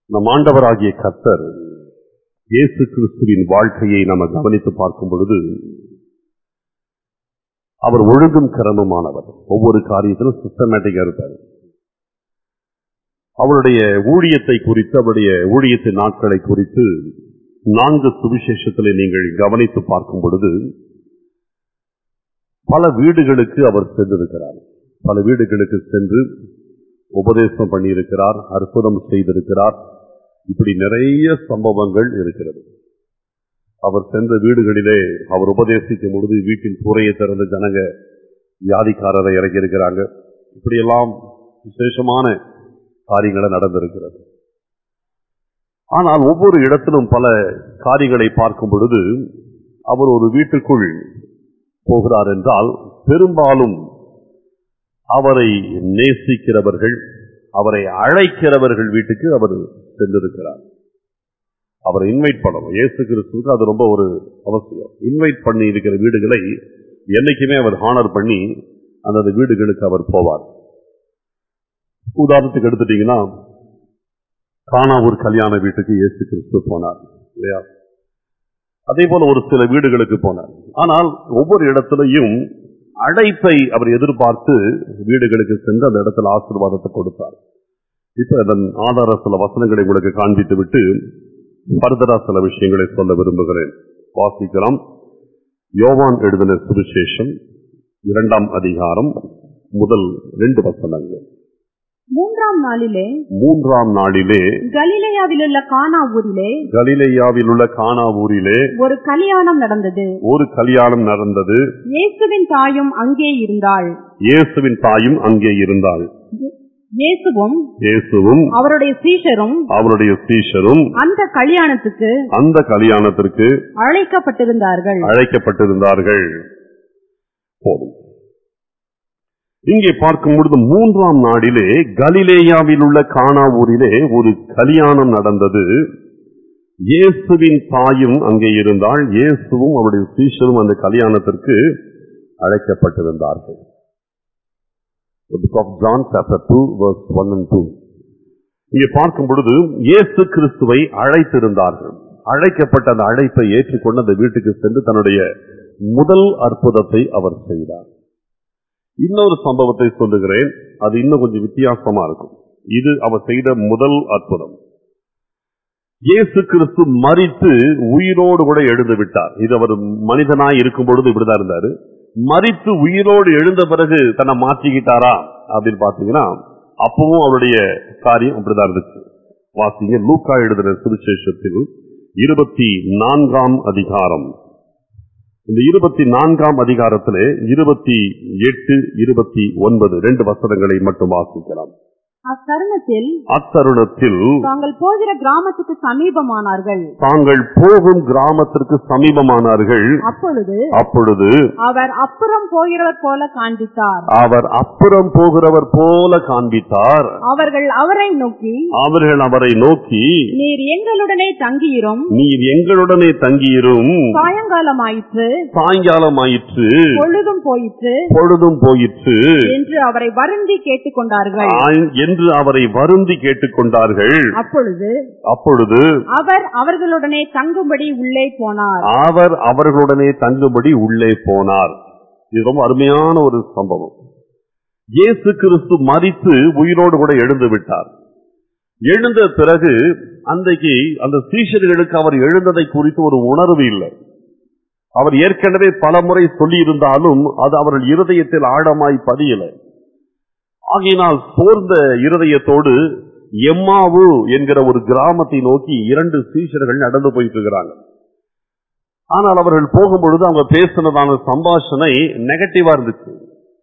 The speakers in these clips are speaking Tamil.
நம் ஆண்டவராகிய கர்த்தர் இயேசு கிறிஸ்துவின் வாழ்க்கையை நம்ம கவனித்து பார்க்கும் பொழுது அவர் ஒழுங்கும் கிரமமானவர் ஒவ்வொரு காரியத்திலும் சிஸ்டமேட்டிக்கா இருப்பார் அவருடைய ஊழியத்தை குறித்து அவருடைய ஊழியத்தின் நாட்களை குறித்து நான்கு சுவிசேஷத்தில் நீங்கள் கவனித்து பார்க்கும் பொழுது பல வீடுகளுக்கு அவர் சென்றிருக்கிறார் பல வீடுகளுக்கு சென்று உபதேசம் பண்ணியிருக்கிறார் அற்புதம் செய்திருக்கிறார் இப்படி நிறைய சம்பவங்கள் இருக்கிறது அவர் சென்ற வீடுகளிலே அவர் உபதேசிக்கும் பொழுது வீட்டின் கூரையை திறந்து ஜனங்க வியாதிக்காரரை இறக்கி இருக்கிறாங்க இப்படியெல்லாம் விசேஷமான காரியங்களை நடந்திருக்கிறது ஆனால் ஒவ்வொரு இடத்திலும் பல காரியங்களை பார்க்கும் பொழுது அவர் ஒரு வீட்டுக்குள் போகிறார் என்றால் பெரும்பாலும் அவரை நேசிக்கிறவர்கள் அவரை அழைக்கிறவர்கள் வீட்டுக்கு அவர் சென்றிருக்கிறார் அவரை இன்வைட் பண்ணணும் இயேசு கிறிஸ்துவுக்கு அது ரொம்ப ஒரு அவசியம் இன்வைட் பண்ணி இருக்கிற வீடுகளை என்னைக்குமே அவர் ஹானர் பண்ணி அந்த வீடுகளுக்கு அவர் போவார் உதாரணத்துக்கு எடுத்துட்டீங்கன்னா காணாவூர் கல்யாண வீட்டுக்கு இயேசு கிறிஸ்து போனார் இல்லையா அதே போல ஒரு சில வீடுகளுக்கு போனார் ஆனால் ஒவ்வொரு இடத்திலையும் அழைப்பை அவர் எதிர்பார்த்து வீடுகளுக்கு சென்று அந்த இடத்துல ஆசீர்வாதத்தை கொடுத்தார் இப்ப அதன் ஆதார சில வசனங்களை உங்களுக்கு காண்பித்து விட்டு ஃபர்தரா சில விஷயங்களை சொல்ல விரும்புகிறேன் வாசிக்கலாம் யோவான் எழுதின சுவிசேஷம் இரண்டாம் அதிகாரம் முதல் ரெண்டு வசனங்கள் மூன்றாம் நாளிலே மூன்றாம் நாளிலே கலிலேயாவில் உள்ள கானா ஊரிலே கலிலேயாவில் உள்ள கானா ஊரிலே ஒரு கல்யாணம் நடந்தது ஒரு கல்யாணம் நடந்தது இயேசுவின் தாயும் அங்கே இருந்தாள் இயேசுவின் தாயும் அங்கே இருந்தாள் இயேசுவும் இயேசுவும் அவருடைய சீஷரும் அவருடைய சீஷரும் அந்த கல்யாணத்துக்கு அந்த கல்யாணத்திற்கு அழைக்கப்பட்டிருந்தார்கள் அழைக்கப்பட்டிருந்தார்கள் போதும் இங்கே பார்க்கும் பொழுது மூன்றாம் நாளிலே கலிலேயாவில் உள்ள கானா ஊரிலே ஒரு கல்யாணம் நடந்தது இயேசுவின் தாயும் அங்கே இருந்தால் இயேசுவும் அவருடைய சீஷரும் அந்த கல்யாணத்திற்கு அழைக்கப்பட்டிருந்தார்கள் The book of John chapter 2 verse 1 and 2 இங்கே பார்க்கும் பொழுது இயேசு கிறிஸ்துவை அழைத்திருந்தார்கள் அழைக்கப்பட்ட அந்த அழைப்பை ஏற்றுக்கொண்டு அந்த வீட்டுக்கு சென்று தன்னுடைய முதல் அற்புதத்தை அவர் செய்தார் இன்னொரு சம்பவத்தை சொல்லுகிறேன் அது இன்னும் கொஞ்சம் வித்தியாசமா இருக்கும் இது அவர் செய்த முதல் அற்புதம் இயேசு கிறிஸ்து மறித்து உயிரோடு கூட எழுந்து விட்டார் இது அவர் மனிதனாய் இருக்கும் பொழுது இப்படிதான் இருந்தாரு மறித்து உயிரோடு எழுந்த பிறகு தன்னை மாற்றிக்கிட்டாரா அப்படின்னு பாத்தீங்கன்னா அப்பவும் அவருடைய காரியம் அப்படிதான் இருந்துச்சு வாசிங்க லூக்கா எழுதின சுவிசேஷத்தில் இருபத்தி நான்காம் அதிகாரம் இந்த இருபத்தி நான்காம் அதிகாரத்திலே இருபத்தி எட்டு இருபத்தி ஒன்பது ரெண்டு வசனங்களை மட்டும் வாசிக்கலாம் அத்தருணத்தில் அத்தருணத்தில் தாங்கள் போகிற கிராமத்துக்கு சமீபமானார்கள் தாங்கள் போகும் கிராமத்திற்கு சமீபமானார்கள் அப்பொழுது அப்பொழுது அவர் அப்புறம் போகிறவர் போல காண்பித்தார் அவர் அப்புறம் போகிறவர் போல காண்பித்தார் அவர்கள் அவரை நோக்கி அவர்கள் அவரை நோக்கி நீர் எங்களுடனே தங்கியிரும் நீர் எங்களுடனே தங்கியிரும் சாயங்காலமாயிற்று சாயங்காலமாயிற்று பொழுதும் போயிற்று பொழுதும் போயிற்று என்று அவரை வருந்தி கேட்டுக்கொண்டார்கள் ஆ- என்று அவரை வருந்தி கேட்டுக்கொண்டார்கள் அப்பொழுது அப்பொழுது அவர் அவர்களுடனே தங்கும்படி உள்ளே போனார் அவர் அவர்களுடனே தங்கும்படி உள்ளே போனார் இது ரொம்ப அருமையான ஒரு சம்பவம் இயேசு கிறிஸ்து மரித்து உயிரோடு கூட எழுந்து விட்டார் எழுந்த பிறகு அன்றைக்கு அந்த சீஷர்களுக்கு அவர் எழுந்ததை குறித்து ஒரு உணர்வு இல்லை அவர் ஏற்கனவே பல முறை சொல்லி இருந்தாலும் அது அவர்கள் இருதயத்தில் ஆழமாய் பதியல ஆகையினால் சோர்ந்த இருதயத்தோடு எம்மாவு என்கிற ஒரு கிராமத்தை நோக்கி இரண்டு சீஷர்கள் நடந்து போயிட்டு இருக்கிறாங்க ஆனால் அவர்கள் போகும்பொழுது அவங்க பேசினதான சம்பாஷணை நெகட்டிவா இருந்துச்சு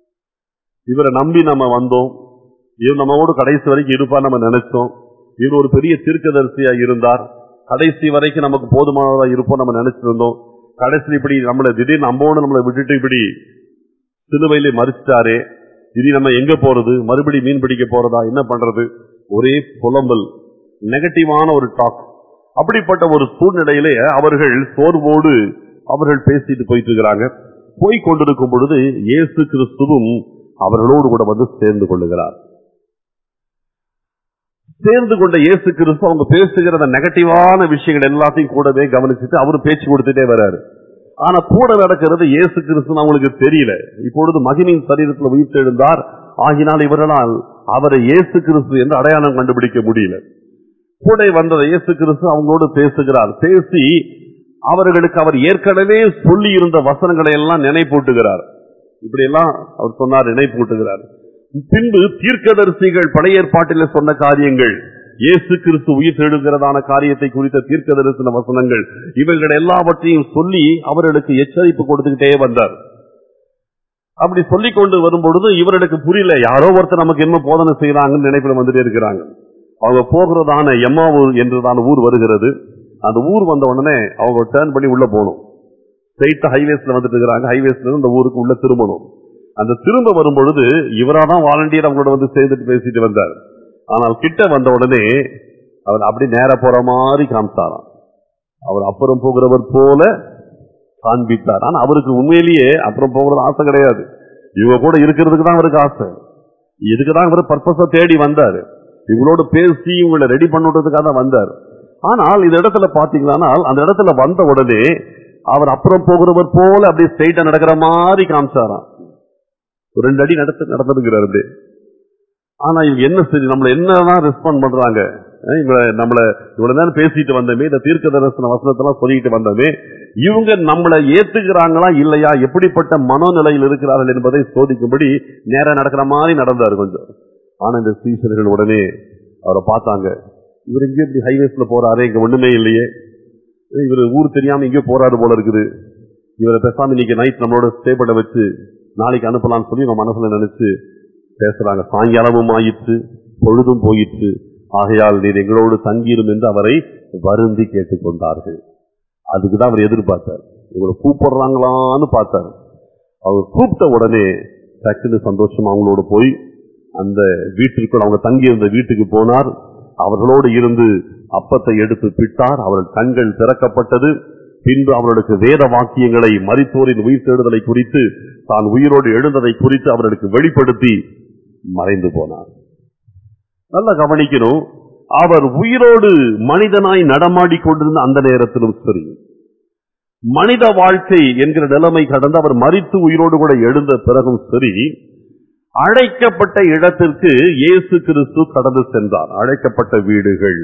இவரை நம்பி நம்ம வந்தோம் இவர் நம்மோடு கடைசி வரைக்கும் இருப்பா நம்ம நினைச்சோம் இவர் ஒரு பெரிய தீர்க்கதரிசியா இருந்தார் கடைசி வரைக்கும் நமக்கு போதுமானதா இருப்போம் நம்ம நினைச்சிருந்தோம் கடைசி இப்படி நம்மளை திடீர்னு நம்போன்னு நம்மளை விட்டுட்டு இப்படி சிலுவையிலே மறிச்சிட்டாரே இனி நம்ம எங்க போறது மறுபடி மீன் பிடிக்க போறதா என்ன பண்றது ஒரே புலம்பல் நெகட்டிவான ஒரு டாக் அப்படிப்பட்ட ஒரு சூழ்நிலையிலே அவர்கள் சோர்வோடு அவர்கள் பேசிட்டு போயிட்டு இருக்கிறாங்க போய் கொண்டிருக்கும் பொழுது இயேசு கிறிஸ்துவும் அவர்களோடு கூட வந்து சேர்ந்து கொள்ளுகிறார் சேர்ந்து கொண்ட இயேசு கிறிஸ்து அவங்க பேசுகிற அந்த நெகட்டிவான விஷயங்கள் எல்லாத்தையும் கூடவே கவனிச்சுட்டு அவரு பேச்சு கொடுத்துட்டே வர்றாரு ஆனா கூட நடக்கிறது இயேசு கிறிஸ்து அவங்களுக்கு தெரியல இப்பொழுது மகிமின் சரீரத்தில் உயிர்த்தெழுந்தார் ஆகினால் இவர்களால் அவரை இயேசு கிறிஸ்து என்று அடையாளம் கண்டுபிடிக்க முடியல கூட வந்த இயேசு கிறிஸ்து அவங்களோடு பேசுகிறார் பேசி அவர்களுக்கு அவர் ஏற்கனவே சொல்லி இருந்த வசனங்களை எல்லாம் நினைப்பூட்டுகிறார் இப்படி எல்லாம் அவர் சொன்னார் நினைப்பூட்டுகிறார் பின்பு தீர்க்கதரிசிகள் பழைய ஏற்பாட்டில் சொன்ன காரியங்கள் இயேசு கிறிஸ்து உயிர் தெழுகிறதான காரியத்தை குறித்த தீர்க்க தரிசன வசனங்கள் இவைகள் எல்லாவற்றையும் சொல்லி அவர்களுக்கு எச்சரிப்பு கொடுத்துக்கிட்டே வந்தார் அப்படி சொல்லிக் கொண்டு வரும்பொழுது இவர்களுக்கு புரியல யாரோ ஒருத்தர் நமக்கு என்ன போதனை செய்யறாங்கன்னு நினைப்பில் வந்துட்டே இருக்கிறாங்க அவங்க போகிறதான எம்மாவூர் என்றதான ஊர் வருகிறது அந்த ஊர் வந்த உடனே அவங்க டேர்ன் பண்ணி உள்ள போகணும் ஸ்ட்ரெயிட்டா ஹைவேஸ்ல வந்துட்டு இருக்கிறாங்க ஹைவேஸ்ல இருந்து அந்த ஊருக்கு உள்ள திரும்பணும் அந்த திரும்ப வரும் பொழுது இவராதான் வாலண்டியர் அவங்களோட வந்து சேர்ந்துட்டு பேசிட்டு வந்தார் ஆனால் கிட்ட வந்த உடனே அவர் அப்படி நேர போற மாதிரி காமிச்சாராம் அவர் அப்புறம் போகிறவர் போல காண்பித்தார் ஆனா அவருக்கு உண்மையிலேயே அப்புறம் போகிறது ஆசை கிடையாது இவங்க கூட இருக்கிறதுக்கு தான் அவருக்கு ஆசை இதுக்குதான் இவர் பர்பஸா தேடி வந்தாரு இவங்களோட பேசி இவங்களை ரெடி பண்ணுறதுக்காக தான் வந்தார் ஆனால் இந்த இடத்துல பாத்தீங்கன்னா அந்த இடத்துல வந்த உடனே அவர் அப்புறம் போகிறவர் போல அப்படியே ஸ்ட்ரைட்டா நடக்கிற மாதிரி காமிச்சாராம் ஒரு ரெண்டு அடி நடத்து நடந்துருக்கிறார் அப்படியே ஆனா இவங்க என்ன சரி நம்மள என்னதான் ரெஸ்பாண்ட் பண்றாங்க அஹ் இவங்கள நம்மள இவ்வளவு நேரம் பேசிட்டு வந்தோமே இந்த தீர்க்க தரிசன வசனத்தெல்லாம் சொல்லிட்டு வந்தோமே இவங்க நம்மளை ஏத்துக்கிறாங்களா இல்லையா எப்படிப்பட்ட மனோநிலையில் இருக்கிறார்கள் என்பதை சோதிக்கும்படி நேரா நடக்கிற மாதிரி நடந்தாரு கொஞ்சம் ஆனா இந்த சீசர்கள் உடனே அவரை பார்த்தாங்க இவர் எங்கே இப்படி ஹைவேஸ்ல போறாரு இங்க ஒண்ணுமே இல்லையே இவர் ஊர் தெரியாம எங்கேயோ போறாரு போல இருக்குது இவரை பேசாம இன்னைக்கு நைட் நம்மளோட ஸ்டே பண்ண வச்சு நாளைக்கு அனுப்பலாம்னு சொல்லி நம்ம மனசுல நினைச்சு பேசுறாங்க சாயங்காலமும் ஆயிற்று பொழுதும் போயிற்று ஆகையால் நீர் எங்களோடு தங்கியிரும் என்று அவரை வருந்தி கேட்டுக்கொண்டார்கள் அதுக்குதான் அவர் எதிர்பார்த்தார் இவரை கூப்பிடுறாங்களான்னு பார்த்தார் அவர் கூப்பிட்ட உடனே டக்குன்னு சந்தோஷமா அவங்களோட போய் அந்த வீட்டிற்குள் அவங்க தங்கியிருந்த வீட்டுக்கு போனார் அவர்களோடு இருந்து அப்பத்தை எடுத்து பிட்டார் அவர்கள் கண்கள் திறக்கப்பட்டது பின்பு அவர்களுக்கு வேத வாக்கியங்களை மரித்தோரின் உயிர் தேடுதலை குறித்து தான் உயிரோடு எழுந்ததை குறித்து அவர்களுக்கு வெளிப்படுத்தி மறைந்து போனார் நல்லா கவனிக்கணும் அவர் உயிரோடு மனிதனாய் நடமாடி கொண்டிருந்த அந்த நேரத்திலும் சரி மனித வாழ்க்கை என்கிற நிலைமை கடந்து அவர் மரித்து உயிரோடு கூட எழுந்த பிறகும் சரி அழைக்கப்பட்ட இடத்திற்கு இயேசு கிறிஸ்து கடந்து சென்றார் அழைக்கப்பட்ட வீடுகள்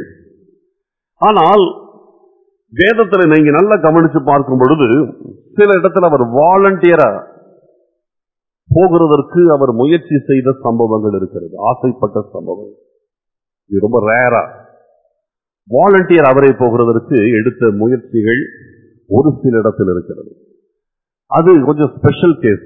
ஆனால் வேதத்துல நீங்க நல்லா கவனிச்சு பார்க்கும் பொழுது சில இடத்துல அவர் வாலண்டியரா போகிறதற்கு அவர் முயற்சி செய்த சம்பவங்கள் இருக்கிறது ஆசைப்பட்ட சம்பவங்கள் இது ரொம்ப ரேரா வாலண்டியர் அவரை போகிறதற்கு எடுத்த முயற்சிகள் ஒரு சில இடத்தில் இருக்கிறது அது கொஞ்சம் ஸ்பெஷல் கேஸ்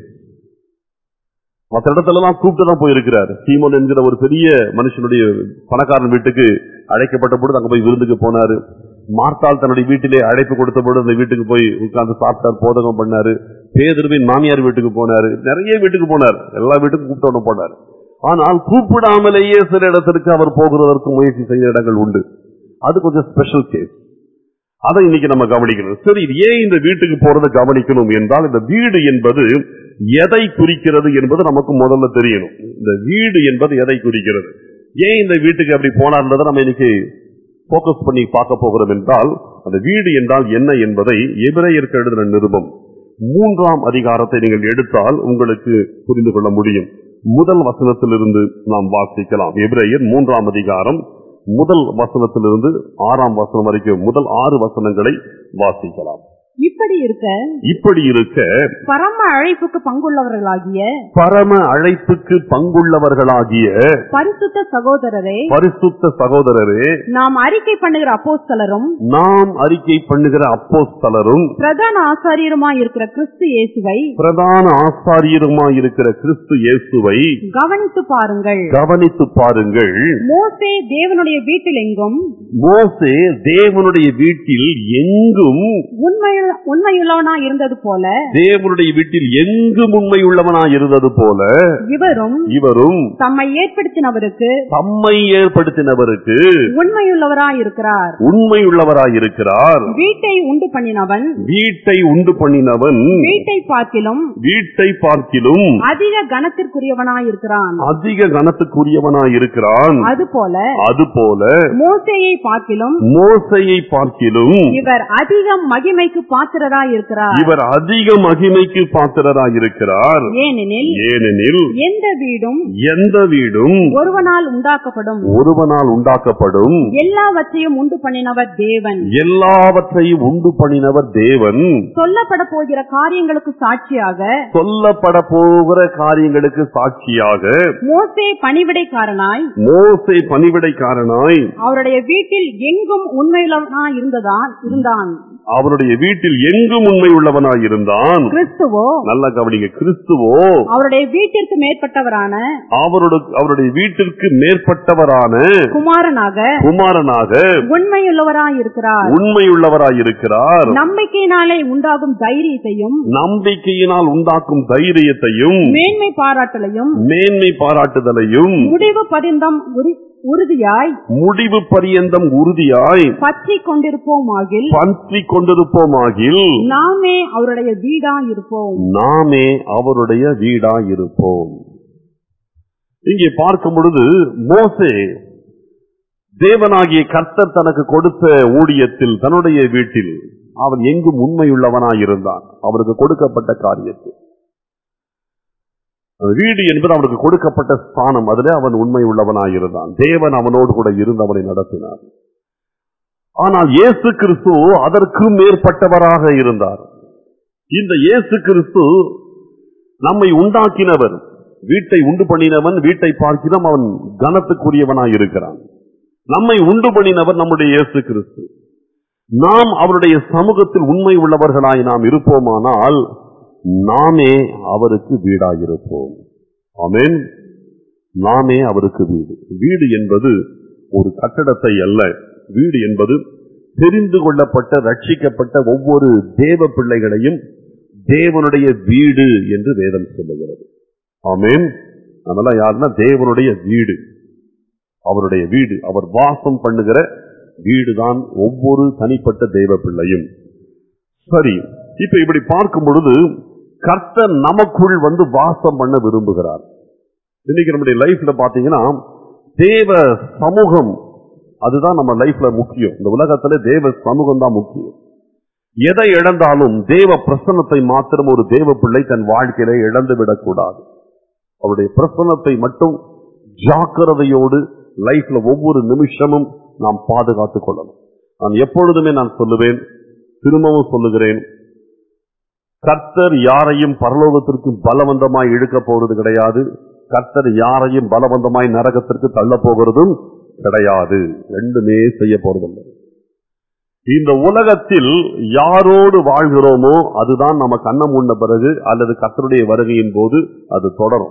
மற்ற இடத்துல எல்லாம் கூப்பிட்டு தான் போயிருக்கிறார் சீமோன் என்கிற ஒரு பெரிய மனுஷனுடைய பணக்காரன் வீட்டுக்கு அழைக்கப்பட்ட பொழுது அங்க போய் விருந்துக்கு போனாரு மார்த்தாள் தன்னுடைய வீட்டிலே அழைப்பு கொடுத்த பொழுது அந்த வீட்டுக்கு போய் உட்கார்ந்து சாப்பிட்டார் போதகம் பண்ணாரு பேதருவின் மாமியார் வீட்டுக்கு போனாரு நிறைய வீட்டுக்கு போனார் எல்லா வீட்டுக்கும் கூப்பிட்டு போனார் ஆனால் கூப்பிடாமலேயே சில இடத்திற்கு அவர் போகிறதற்கு முயற்சி செய்த இடங்கள் உண்டு அது கொஞ்சம் ஸ்பெஷல் கேஸ் அதை இன்னைக்கு நம்ம கவனிக்கணும் சரி இது ஏன் இந்த வீட்டுக்கு போறதை கவனிக்கணும் என்றால் இந்த வீடு என்பது எதை குறிக்கிறது என்பது நமக்கு முதல்ல தெரியணும் இந்த வீடு என்பது எதை குறிக்கிறது ஏன் இந்த வீட்டுக்கு அப்படி போனார்ன்றதை நம்ம இன்னைக்கு போக்கஸ் பண்ணி பார்க்க போகிறோம் என்றால் அந்த வீடு என்றால் என்ன என்பதை எபிரேயருக்கு எழுதின நிருபம் மூன்றாம் அதிகாரத்தை நீங்கள் எடுத்தால் உங்களுக்கு புரிந்து கொள்ள முடியும் முதல் வசனத்திலிருந்து நாம் வாசிக்கலாம் எபிரேயர் மூன்றாம் அதிகாரம் முதல் வசனத்திலிருந்து ஆறாம் வசனம் வரைக்கும் முதல் ஆறு வசனங்களை வாசிக்கலாம் இப்படி இருக்க இப்படி இருக்க பரம அழைப்புக்கு பங்குள்ளவர்களாகிய பரம அழைப்புக்கு பங்குள்ளவர்களாகிய பரிசுத்த சகோதரரே பரிசுத்த சகோதரரே நாம் அறிக்கை பண்ணுகிற அப்போஸ்தலரும் நாம் அறிக்கை பண்ணுகிற அப்போஸ்தலரும் பிரதான ஆசாரியருமாய் இருக்கிற கிறிஸ்து இயேசுவை பிரதான ஆசாரியருமாய் இருக்கிற கிறிஸ்து இயேசுவை கவனித்து பாருங்கள் கவனித்து பாருங்கள் மோசே தேவனுடைய வீட்டில் எங்கும் மோசே தேவனுடைய வீட்டில் எங்கும் உண்மையுள்ள உண்மையுள்ளவனா இருந்தது போல தேவனுடைய வீட்டில் எங்கும் உண்மை உள்ளவனாய் இருந்தது போல இவரும் இவரும் தம்மை ஏற்படுத்தினவருக்கு தம்மை ஏற்படுத்தினவருக்கு உண்மையுள்ளவராய் இருக்கிறார் உண்மை உள்ளவராய் இருக்கிறார் வீட்டை உண்டு பண்ணினவன் வீட்டை உண்டு பண்ணினவன் வீட்டை பார்க்கிலும் வீட்டை பார்க்கிலும் அதிக கனத்திற்குரியவனாய் இருக்கிறான் அதிக கனத்துக்குரியவனாய் இருக்கிறான் அதுபோல அதுபோல மோசேயை பார்க்கிலும் மோசையை பார்க்கிலும் இவர் அதிக மகிமைக்கு பாத்திரராய் இருக்கிறார் இவர் அதிக மகிமைக்கு பாத்திரராய் இருக்கிறார் ஏனெனில் ஏனெனில் எந்த வீடும் எந்த வீடும் ஒருவனால் உண்டாக்கப்படும் ஒருவனால் உண்டாக்கப்படும் எல்லாவற்றையும் உண்டு பண்ணினவர் தேவன் எல்லாவற்றையும் உண்டு பண்ணினவர் தேவன் சொல்லப்பட போகிற காரியங்களுக்கு சாட்சியாக சொல்லப்பட போகிற காரியங்களுக்கு சாட்சியாக மோசே பணிவிடைக்காரனாய் மோசை பணிவிடைக்காரனாய் அவருடைய வீட்டில் எங்கும் உண்மையுள்ளவனாய் இருந்ததான் இருந்தான் அவருடைய வீட்டில் எங்கும் உண்மை உள்ளவனாய் இருந்தான் கிறிஸ்துவோ நல்ல கவனிங்க கிறிஸ்துவோ அவருடைய வீட்டிற்கு மேற்பட்டவரான அவருடைய அவருடைய வீட்டிற்கு மேற்பட்டவரான குமாரனாக குமாரனாக உண்மையுள்ளவராய் இருக்கிறார் உண்மையுள்ளவராய் இருக்கிறார் நம்பிக்கையினாலே உண்டாகும் தைரியத்தையும் நம்பிக்கையினால் உண்டாக்கும் தைரியத்தையும் மேன்மை பாராட்டலையும் மேன்மை பாராட்டுதலையும் முடிவு பதிந்தம் உறு- உறுதியாய் முடிவு பரியந்தம் உறுதியாய் பற்றி கொண்டிருப்போமாகில் பற்றி கொண்டிருப்போமாகில் நாமே அவருடைய வீடா இருப்போம் நாமே அவருடைய வீடாய் இருப்போம் இங்கே பார்க்கும் பொழுது மோசே தேவனாகிய கர்த்தர் தனக்கு கொடுத்த ஊழியத்தில் தன்னுடைய வீட்டில் அவன் எங்கும் உண்மையுள்ளவனாய் இருந்தான் அவருக்கு கொடுக்கப்பட்ட காரியத்தில் அந்த வீடு என்பது அவனுக்கு கொடுக்கப்பட்ட ஸ்தானம் அதிலே அவன் உண்மை உள்ளவனாய் இருந்தான் தேவன் அவனோடு கூட இருந்து அவனை நடத்தினார் ஆனால் இயேசு கிறிஸ்து அதற்கும் மேற்பட்டவராக இருந்தார் இந்த இயேசு கிறிஸ்து நம்மை உண்டாக்கினவர் வீட்டை உண்டு பண்ணினவன் வீட்டை பார்க்கிறோம் அவன் கனத்துக்குரியவனாய் இருக்கிறான் நம்மை உண்டு பண்ணினவர் நம்முடைய இயேசு கிறிஸ்து நாம் அவருடைய சமூகத்தில் உண்மை உள்ளவர்களாய் நாம் இருப்போமானால் நாமே அவருக்கு வீடாயிருப்போம் ஆமென் நாமே அவருக்கு வீடு வீடு என்பது ஒரு கட்டடத்தை அல்ல வீடு என்பது தெரிந்து கொள்ளப்பட்ட ரட்சிக்கப்பட்ட ஒவ்வொரு தேவ பிள்ளைகளையும் தேவனுடைய வீடு என்று வேதம் சொல்லுகிறது ஆமென் நம்மெல்லாம் யாருன்னா தேவனுடைய வீடு அவருடைய வீடு அவர் வாசம் பண்ணுகிற வீடுதான் ஒவ்வொரு தனிப்பட்ட தேவ பிள்ளையும் சரி இப்ப இப்படி பார்க்கும் பொழுது கர்த்தர் நமக்குள் வந்து வாசம் பண்ண விரும்புகிறார் இன்னைக்கு நம்முடைய லைஃப்ல பாத்தீங்கன்னா தேவ சமூகம் அதுதான் நம்ம லைஃப்ல முக்கியம் இந்த உலகத்துல தேவ சமூகம் தான் முக்கியம் எதை இழந்தாலும் தேவ பிரசன்னத்தை மாத்திரம் ஒரு தேவ பிள்ளை தன் வாழ்க்கையில இழந்து விடக்கூடாது அவருடைய பிரசன்னத்தை மட்டும் ஜாக்கிரதையோடு லைஃப்ல ஒவ்வொரு நிமிஷமும் நாம் பாதுகாத்துக் கொள்ளணும் நான் எப்பொழுதுமே நான் சொல்லுவேன் திரும்பவும் சொல்லுகிறேன் கர்த்தர் யாரையும் பரலோகத்திற்கு பலவந்தமாய் இழுக்க போறது கிடையாது கர்த்தர் யாரையும் பலவந்தமாய் நரகத்திற்கு தள்ள போகிறதும் கிடையாது ரெண்டுமே செய்ய போறதில்லை இந்த உலகத்தில் யாரோடு வாழ்கிறோமோ அதுதான் நம்ம கண்ணம் உண்ண பிறகு அல்லது கர்த்தருடைய வருகையின் போது அது தொடரும்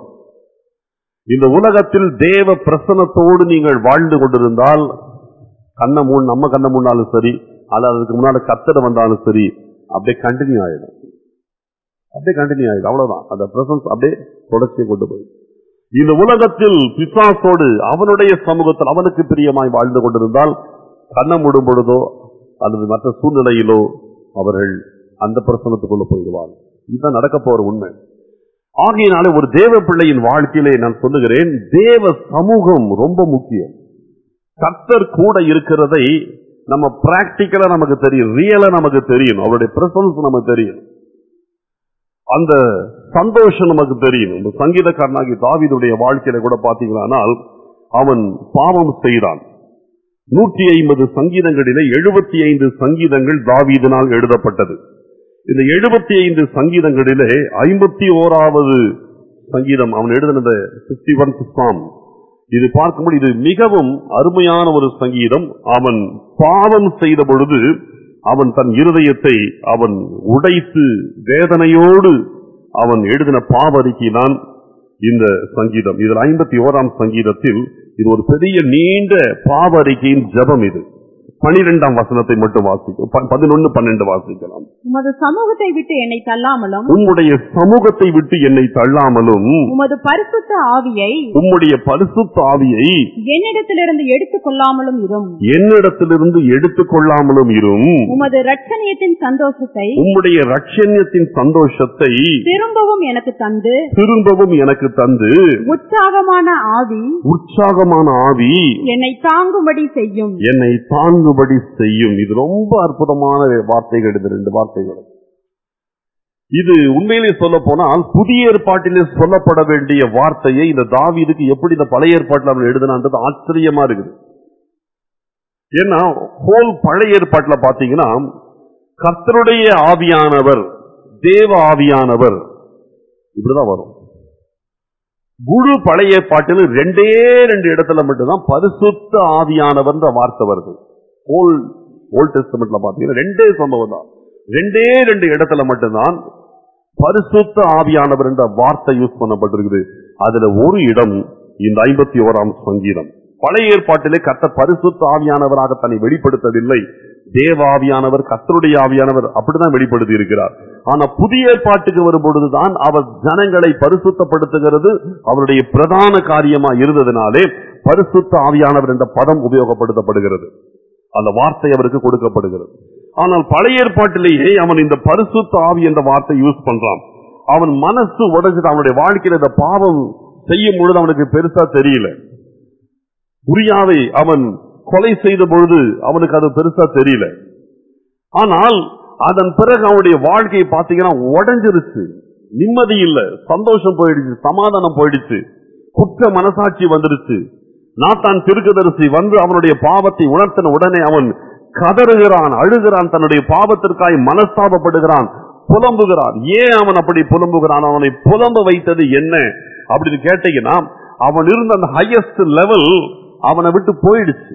இந்த உலகத்தில் தேவ பிரசனத்தோடு நீங்கள் வாழ்ந்து கொண்டிருந்தால் கண்ண மூண் நம்ம கண்ண மூணாலும் சரி அல்லது அதுக்கு முன்னாடி கத்தட வந்தாலும் சரி அப்படியே கண்டினியூ ஆயிடும் அப்படியே கண்டினியூ ஆயிடும் அவ்வளவுதான் அந்த பிரசன்ஸ் அப்படியே தொடர்ச்சியை கொண்டு போய் இந்த உலகத்தில் பிசாசோடு அவனுடைய சமூகத்தில் அவனுக்கு பிரியமாய் வாழ்ந்து கொண்டிருந்தால் கண்ணம் மூடும் பொழுதோ அல்லது மற்ற சூழ்நிலையிலோ அவர்கள் அந்த பிரசனத்துக்குள்ள போயிடுவார் இதுதான் நடக்க போற உண்மை ஆகையினாலே ஒரு தேவ பிள்ளையின் வாழ்க்கையிலே நான் சொல்லுகிறேன் தேவ சமூகம் ரொம்ப முக்கியம் கர்த்தர் கூட இருக்கிறதை நம்ம பிராக்டிக்கலா நமக்கு தெரியும் ரியலா நமக்கு தெரியும் அவருடைய பிரசன்ஸ் நமக்கு தெரியும் அந்த சந்தோஷம் நமக்கு தெரியும் இந்த சங்கீதக்காரனாகி தாவீதுடைய வாழ்க்கையில கூட பாத்தீங்களானால் அவன் பாவம் செய்தான் நூற்றி ஐம்பது சங்கீதங்களிலே எழுபத்தி ஐந்து சங்கீதங்கள் தாவீதினால் எழுதப்பட்டது இந்த எழுபத்தி ஐந்து சங்கீதங்களிலே ஐம்பத்தி ஓராவது சங்கீதம் அவன் எழுதினது பிப்டி ஒன் சாம் இது பார்க்கும்போது இது மிகவும் அருமையான ஒரு சங்கீதம் அவன் பாவம் செய்த பொழுது அவன் தன் இருதயத்தை அவன் உடைத்து வேதனையோடு அவன் எழுதின பாவறிக்கைதான் இந்த சங்கீதம் இதில் ஐம்பத்தி ஓராம் சங்கீதத்தில் இது ஒரு பெரிய நீண்ட பாவறிக்கையின் ஜபம் இது பனிரெண்டாம் வசனத்தை மட்டும் வாசிக்கும் பதினொன்னு பன்னெண்டு வாசிக்கலாம் உமது சமூகத்தை விட்டு என்னை தள்ளாமலும் உம்முடைய சமூகத்தை விட்டு என்னை தள்ளாமலும் உமது பரிசுத்த ஆவியை உம்முடைய பரிசுத்த ஆவியை என்னிடத்திலிருந்து எடுத்துக் கொள்ளாமலும் இரும் என்னிடத்திலிருந்து எடுத்துக் கொள்ளாமலும் இரும் உமது ரட்சணியத்தின் சந்தோஷத்தை உம்முடைய ரட்சண்யத்தின் சந்தோஷத்தை திரும்பவும் எனக்கு தந்து திரும்பவும் எனக்கு தந்து உற்சாகமான ஆவி உற்சாகமான ஆவி என்னை தாங்கும்படி செய்யும் என்னை தாங்கும்படி செய்யும் இது ரொம்ப அற்புதமான வார்த்தைகள் இது ரெண்டு வார்த்தைகள் இது உண்மையிலே சொல்ல போனால் புதிய ஏற்பாட்டிலே சொல்லப்பட வேண்டிய வார்த்தையை இந்த தாவீதுக்கு எப்படி இந்த பழைய ஏற்பாட்டில் அவன் எழுதினான்றது ஆச்சரியமா இருக்குது ஏன்னா ஹோல் பழைய ஏற்பாட்டில் பாத்தீங்கன்னா கர்த்தருடைய ஆவியானவர் தேவ ஆவியானவர் இப்படிதான் வரும் குழு பழைய ஏற்பாட்டில் ரெண்டே ரெண்டு இடத்துல மட்டும்தான் பரிசுத்த ஆவியானவர்ன்ற வார்த்தை வருது ஓல் ஓல்ட் டெஸ்டமெண்ட்ல பாத்தீங்கன்னா ரெண்டே சம்பவம் தான் ரெண்டே ரெண்டு இடத்துல மட்டும்தான் பரிசுத்த ஆவியானவர் என்ற வார்த்தை யூஸ் பண்ணப்பட்டிருக்குது அதுல ஒரு இடம் இந்த ஐம்பத்தி ஓராம் சங்கீதம் பழைய ஏற்பாட்டிலே கத்த பரிசுத்த ஆவியானவராக தன்னை வெளிப்படுத்தவில்லை தேவ ஆவியானவர் கத்தருடைய ஆவியானவர் அப்படிதான் வெளிப்படுத்தி இருக்கிறார் ஆனா புதிய ஏற்பாட்டுக்கு வரும்பொழுதுதான் அவர் ஜனங்களை பரிசுத்தப்படுத்துகிறது அவருடைய பிரதான காரியமா இருந்ததினாலே பரிசுத்த ஆவியானவர் என்ற பதம் உபயோகப்படுத்தப்படுகிறது அந்த வார்த்தை அவருக்கு கொடுக்கப்படுகிறது ஆனால் பழைய ஏற்பாட்டிலேயே அவன் இந்த பரிசுத்த ஆவி என்ற வார்த்தை யூஸ் பண்றான் அவன் மனசு உடைஞ்சிட்டு அவனுடைய வாழ்க்கையில இந்த பாவம் செய்யும் பொழுது அவனுக்கு பெருசா தெரியல உரியாவை அவன் கொலை செய்த பொழுது அவனுக்கு அது பெருசா தெரியல ஆனால் அதன் பிறகு அவனுடைய வாழ்க்கையை பார்த்தீங்கன்னா உடைஞ்சிருச்சு நிம்மதி இல்ல சந்தோஷம் போயிடுச்சு சமாதானம் போயிடுச்சு குற்ற மனசாட்சி வந்துருச்சு நாத்தான் திருக்கதரிசி வந்து அவனுடைய பாவத்தை உணர்த்தின உடனே அவன் கதறுகிறான் அழுகிறான் தன்னுடைய பாவத்திற்காய் மனஸ்தாபப்படுகிறான் புலம்புகிறான் ஏன் அவன் அப்படி புலம்புகிறான் அவனை புலம்ப வைத்தது என்ன அப்படின்னு கேட்டீங்கன்னா அவன் இருந்த அந்த ஹையஸ்ட் லெவல் அவனை விட்டு போயிடுச்சு